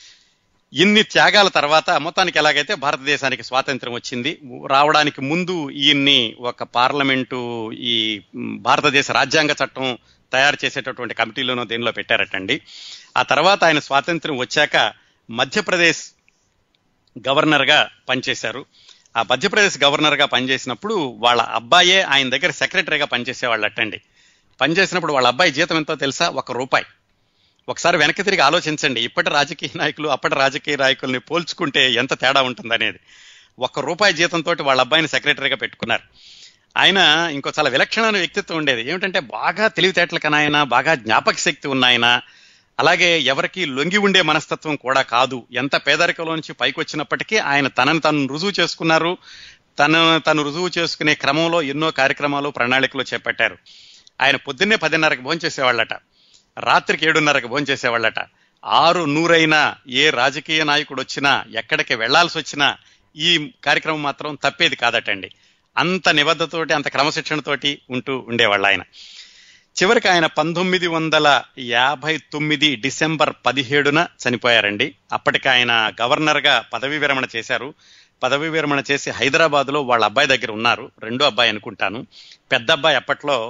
ఇన్ని త్యాగాల తర్వాత మొత్తానికి ఎలాగైతే భారతదేశానికి స్వాతంత్ర్యం వచ్చింది రావడానికి ముందు ఈయన్ని ఒక పార్లమెంటు ఈ భారతదేశ రాజ్యాంగ చట్టం తయారు చేసేటటువంటి కమిటీలోనో దేనిలో పెట్టారటండి ఆ తర్వాత ఆయన స్వాతంత్ర్యం వచ్చాక మధ్యప్రదేశ్ గవర్నర్గా పనిచేశారు ఆ మధ్యప్రదేశ్ గవర్నర్గా పనిచేసినప్పుడు వాళ్ళ అబ్బాయే ఆయన దగ్గర సెక్రటరీగా పనిచేసేవాళ్ళు అట్టండి పనిచేసినప్పుడు వాళ్ళ అబ్బాయి జీతం ఎంతో తెలుసా ఒక రూపాయి ఒకసారి వెనక్కి తిరిగి ఆలోచించండి ఇప్పటి రాజకీయ నాయకులు అప్పటి రాజకీయ నాయకుల్ని పోల్చుకుంటే ఎంత తేడా ఉంటుంది అనేది ఒక్క రూపాయి జీతంతో వాళ్ళ అబ్బాయిని సెక్రటరీగా పెట్టుకున్నారు ఆయన ఇంకో చాలా విలక్షణమైన వ్యక్తిత్వం ఉండేది ఏమిటంటే బాగా తెలివితేటల కనాయన బాగా జ్ఞాపక శక్తి ఉన్నాయన అలాగే ఎవరికి లొంగి ఉండే మనస్తత్వం కూడా కాదు ఎంత పేదరికంలో నుంచి పైకి వచ్చినప్పటికీ ఆయన తనను తను రుజువు చేసుకున్నారు తను తను రుజువు చేసుకునే క్రమంలో ఎన్నో కార్యక్రమాలు ప్రణాళికలు చేపట్టారు ఆయన పొద్దున్నే పదిన్నరకు భోంచేసేవాళ్ళట రాత్రికి ఏడున్నరకు భోంచేసేవాళ్ళట ఆరు నూరైనా ఏ రాజకీయ నాయకుడు వచ్చినా ఎక్కడికి వెళ్లాల్సి వచ్చినా ఈ కార్యక్రమం మాత్రం తప్పేది కాదటండి అంత నిబద్ధతోటి అంత క్రమశిక్షణతోటి ఉంటూ ఉండేవాళ్ళు ఆయన చివరికి ఆయన పంతొమ్మిది వందల యాభై తొమ్మిది డిసెంబర్ పదిహేడున చనిపోయారండి అప్పటికి ఆయన గవర్నర్గా పదవీ విరమణ చేశారు పదవీ విరమణ చేసి హైదరాబాద్లో వాళ్ళ అబ్బాయి దగ్గర ఉన్నారు రెండో అబ్బాయి అనుకుంటాను పెద్ద అబ్బాయి అప్పట్లో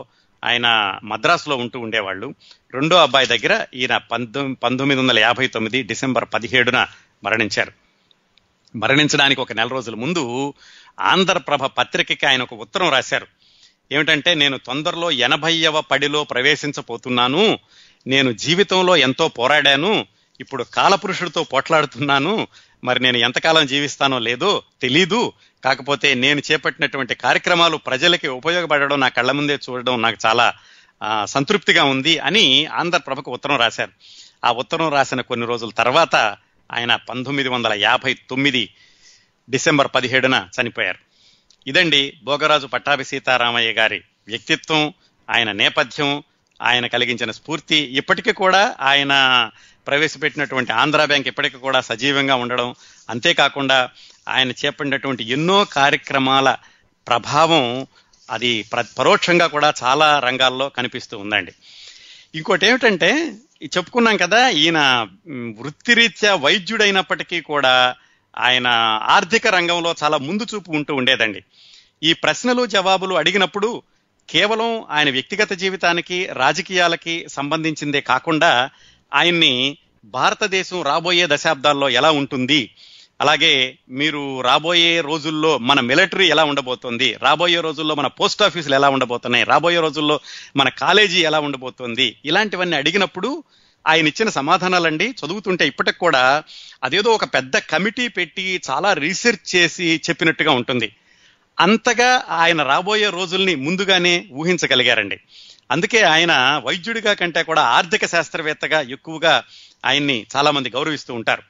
ఆయన మద్రాసులో ఉంటూ ఉండేవాళ్ళు రెండో అబ్బాయి దగ్గర ఈయన పంతొమ్మిది పంతొమ్మిది వందల యాభై తొమ్మిది డిసెంబర్ పదిహేడున మరణించారు మరణించడానికి ఒక నెల రోజుల ముందు ఆంధ్రప్రభ పత్రికకి ఆయన ఒక ఉత్తరం రాశారు ఏమిటంటే నేను తొందరలో ఎనభైవ పడిలో ప్రవేశించబోతున్నాను నేను జీవితంలో ఎంతో పోరాడాను ఇప్పుడు కాలపురుషుడితో పోట్లాడుతున్నాను మరి నేను ఎంతకాలం జీవిస్తానో లేదో తెలీదు కాకపోతే నేను చేపట్టినటువంటి కార్యక్రమాలు ప్రజలకి ఉపయోగపడడం నా కళ్ళ ముందే చూడడం నాకు చాలా ఆ, సంతృప్తిగా ఉంది అని ఆంధ్రప్రభకు ఉత్తరం రాశారు ఆ ఉత్తరం రాసిన కొన్ని రోజుల తర్వాత ఆయన పంతొమ్మిది వందల యాభై తొమ్మిది డిసెంబర్ పదిహేడున చనిపోయారు ఇదండి భోగరాజు పట్టాభి సీతారామయ్య గారి వ్యక్తిత్వం ఆయన నేపథ్యం ఆయన కలిగించిన స్ఫూర్తి ఇప్పటికీ కూడా ఆయన ప్రవేశపెట్టినటువంటి ఆంధ్ర బ్యాంక్ ఇప్పటికీ కూడా సజీవంగా ఉండడం అంతేకాకుండా ఆయన చేపట్టినటువంటి ఎన్నో కార్యక్రమాల ప్రభావం అది ప్ర- పరోక్షంగా కూడా చాలా రంగాల్లో కనిపిస్తూ ఉందండి ఇంకోటి ఏమిటంటే ఈ చెప్పుకున్నాం కదా ఈయన మ్, వృత్తిరీత్యా వైద్యుడైనప్పటికీ కూడా ఆయన ఆర్థిక రంగంలో చాలా ముందు చూపు ఉంటూ ఉండేదండి ఈ ప్రశ్నలు జవాబులు అడిగినప్పుడు కేవలం ఆయన వ్యక్తిగత జీవితానికి రాజకీయాలకి సంబంధించిందే కాకుండా ఆయన్ని భారతదేశం రాబోయే దశాబ్దాల్లో ఎలా ఉంటుంది అలాగే మీరు రాబోయే రోజుల్లో మన మిలిటరీ ఎలా ఉండబోతోంది రాబోయే రోజుల్లో మన పోస్ట్ ఆఫీసులు ఎలా ఉండబోతున్నాయి రాబోయే రోజుల్లో మన కాలేజీ ఎలా ఉండబోతోంది ఇలాంటివన్నీ అడిగినప్పుడు ఆయన ఇచ్చిన సమాధానాలండి చదువుతుంటే ఇప్పటికి కూడా అదేదో ఒక పెద్ద కమిటీ పెట్టి చాలా రీసెర్చ్ చేసి చెప్పినట్టుగా ఉంటుంది అంతగా ఆయన రాబోయే రోజుల్ని ముందుగానే ఊహించగలిగారండి అందుకే ఆయన వైద్యుడిగా కంటే కూడా ఆర్థిక శాస్త్రవేత్తగా ఎక్కువగా ఆయన్ని చాలా మంది గౌరవిస్తూ ఉంటారు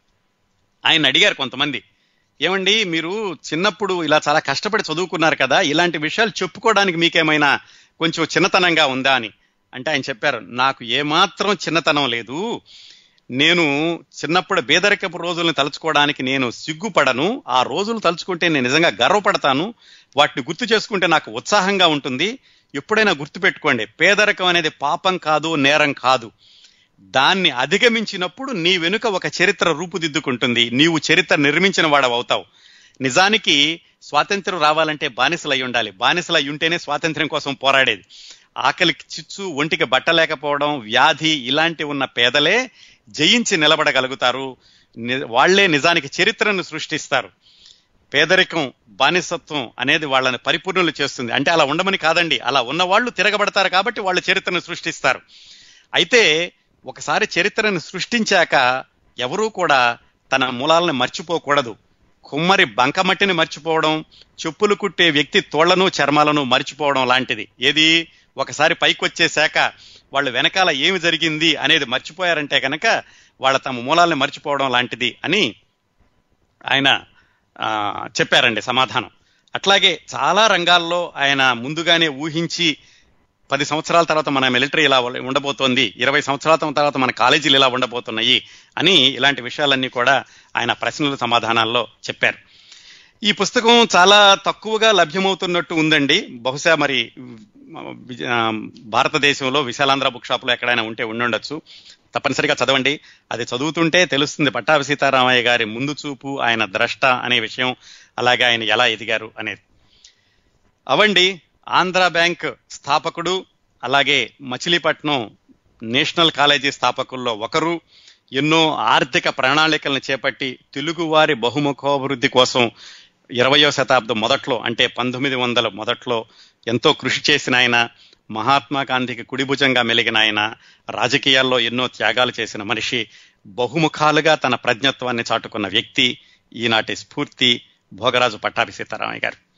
ఆయన అడిగారు కొంతమంది ఏమండి మీరు చిన్నప్పుడు ఇలా చాలా కష్టపడి చదువుకున్నారు కదా ఇలాంటి విషయాలు చెప్పుకోవడానికి మీకేమైనా కొంచెం చిన్నతనంగా ఉందా అని అంటే ఆయన చెప్పారు నాకు ఏమాత్రం చిన్నతనం లేదు నేను చిన్నప్పుడు బేదరికపు రోజుల్ని తలుచుకోవడానికి నేను సిగ్గుపడను ఆ రోజులు తలుచుకుంటే నేను నిజంగా గర్వపడతాను వాటిని గుర్తు చేసుకుంటే నాకు ఉత్సాహంగా ఉంటుంది ఎప్పుడైనా గుర్తుపెట్టుకోండి పేదరికం అనేది పాపం కాదు నేరం కాదు దాన్ని అధిగమించినప్పుడు నీ వెనుక ఒక చరిత్ర రూపుదిద్దుకుంటుంది నీవు చరిత్ర నిర్మించిన వాడవు అవుతావు నిజానికి స్వాతంత్రం రావాలంటే బానిసలు అయి ఉండాలి బానిసలు అయి ఉంటేనే స్వాతంత్ర్యం కోసం పోరాడేది ఆకలికి చిచ్చు ఒంటికి బట్ట లేకపోవడం వ్యాధి ఇలాంటి ఉన్న పేదలే జయించి నిలబడగలుగుతారు ని- వాళ్లే నిజానికి చరిత్రను సృష్టిస్తారు పేదరికం బానిసత్వం అనేది వాళ్ళని పరిపూర్ణులు చేస్తుంది అంటే అలా ఉండమని కాదండి అలా ఉన్న వాళ్ళు తిరగబడతారు కాబట్టి వాళ్ళు చరిత్రను సృష్టిస్తారు అయితే ఒకసారి చరిత్రను సృష్టించాక ఎవరూ కూడా తన మూలాలను మర్చిపోకూడదు కుమ్మరి బంకమట్టిని మర్చిపోవడం చెప్పులు కుట్టే వ్యక్తి తోళ్లను చర్మాలను మర్చిపోవడం లాంటిది ఏది ఒకసారి పైకి వచ్చేశాక వాళ్ళు వెనకాల ఏమి జరిగింది అనేది మర్చిపోయారంటే కనుక వాళ్ళ తమ మూలాలను మర్చిపోవడం లాంటిది అని ఆయన ఆ, చెప్పారండి సమాధానం అట్లాగే చాలా రంగాల్లో ఆయన ముందుగానే ఊహించి పది సంవత్సరాల తర్వాత మన మిలిటరీ ఇలా ఉండబోతోంది ఇరవై సంవత్సరాల తర్వాత మన కాలేజీలు ఇలా ఉండబోతున్నాయి అని ఇలాంటి విషయాలన్నీ కూడా ఆయన ప్రశ్నల సమాధానాల్లో చెప్పారు ఈ పుస్తకం చాలా తక్కువగా లభ్యమవుతున్నట్టు ఉందండి బహుశా మరి వి- ఆ, భారతదేశంలో విశాలాంధ్ర బుక్ షాప్లో ఎక్కడైనా ఉంటే ఉండుండొచ్చు తప్పనిసరిగా చదవండి అది చదువుతుంటే తెలుస్తుంది పట్టాభి సీతారామయ్య గారి ముందు చూపు ఆయన ద్రష్ట అనే విషయం అలాగే ఆయన ఎలా ఎదిగారు అనేది అవండి ఆంధ్ర బ్యాంక్ స్థాపకుడు అలాగే మచిలీపట్నం నేషనల్ కాలేజీ స్థాపకుల్లో ఒకరు ఎన్నో ఆర్థిక ప్రణాళికలను చేపట్టి తెలుగువారి బహుముఖాభివృద్ధి కోసం ఇరవయో శతాబ్దం మొదట్లో అంటే పంతొమ్మిది వందల మొదట్లో ఎంతో కృషి చేసిన ఆయన మహాత్మా గాంధీకి కుడిభుజంగా మెలిగిన ఆయన రాజకీయాల్లో ఎన్నో త్యాగాలు చేసిన మనిషి బహుముఖాలుగా తన ప్రజ్ఞత్వాన్ని చాటుకున్న వ్యక్తి ఈనాటి స్ఫూర్తి భోగరాజు పట్టాభి సీతారామయ్య గారు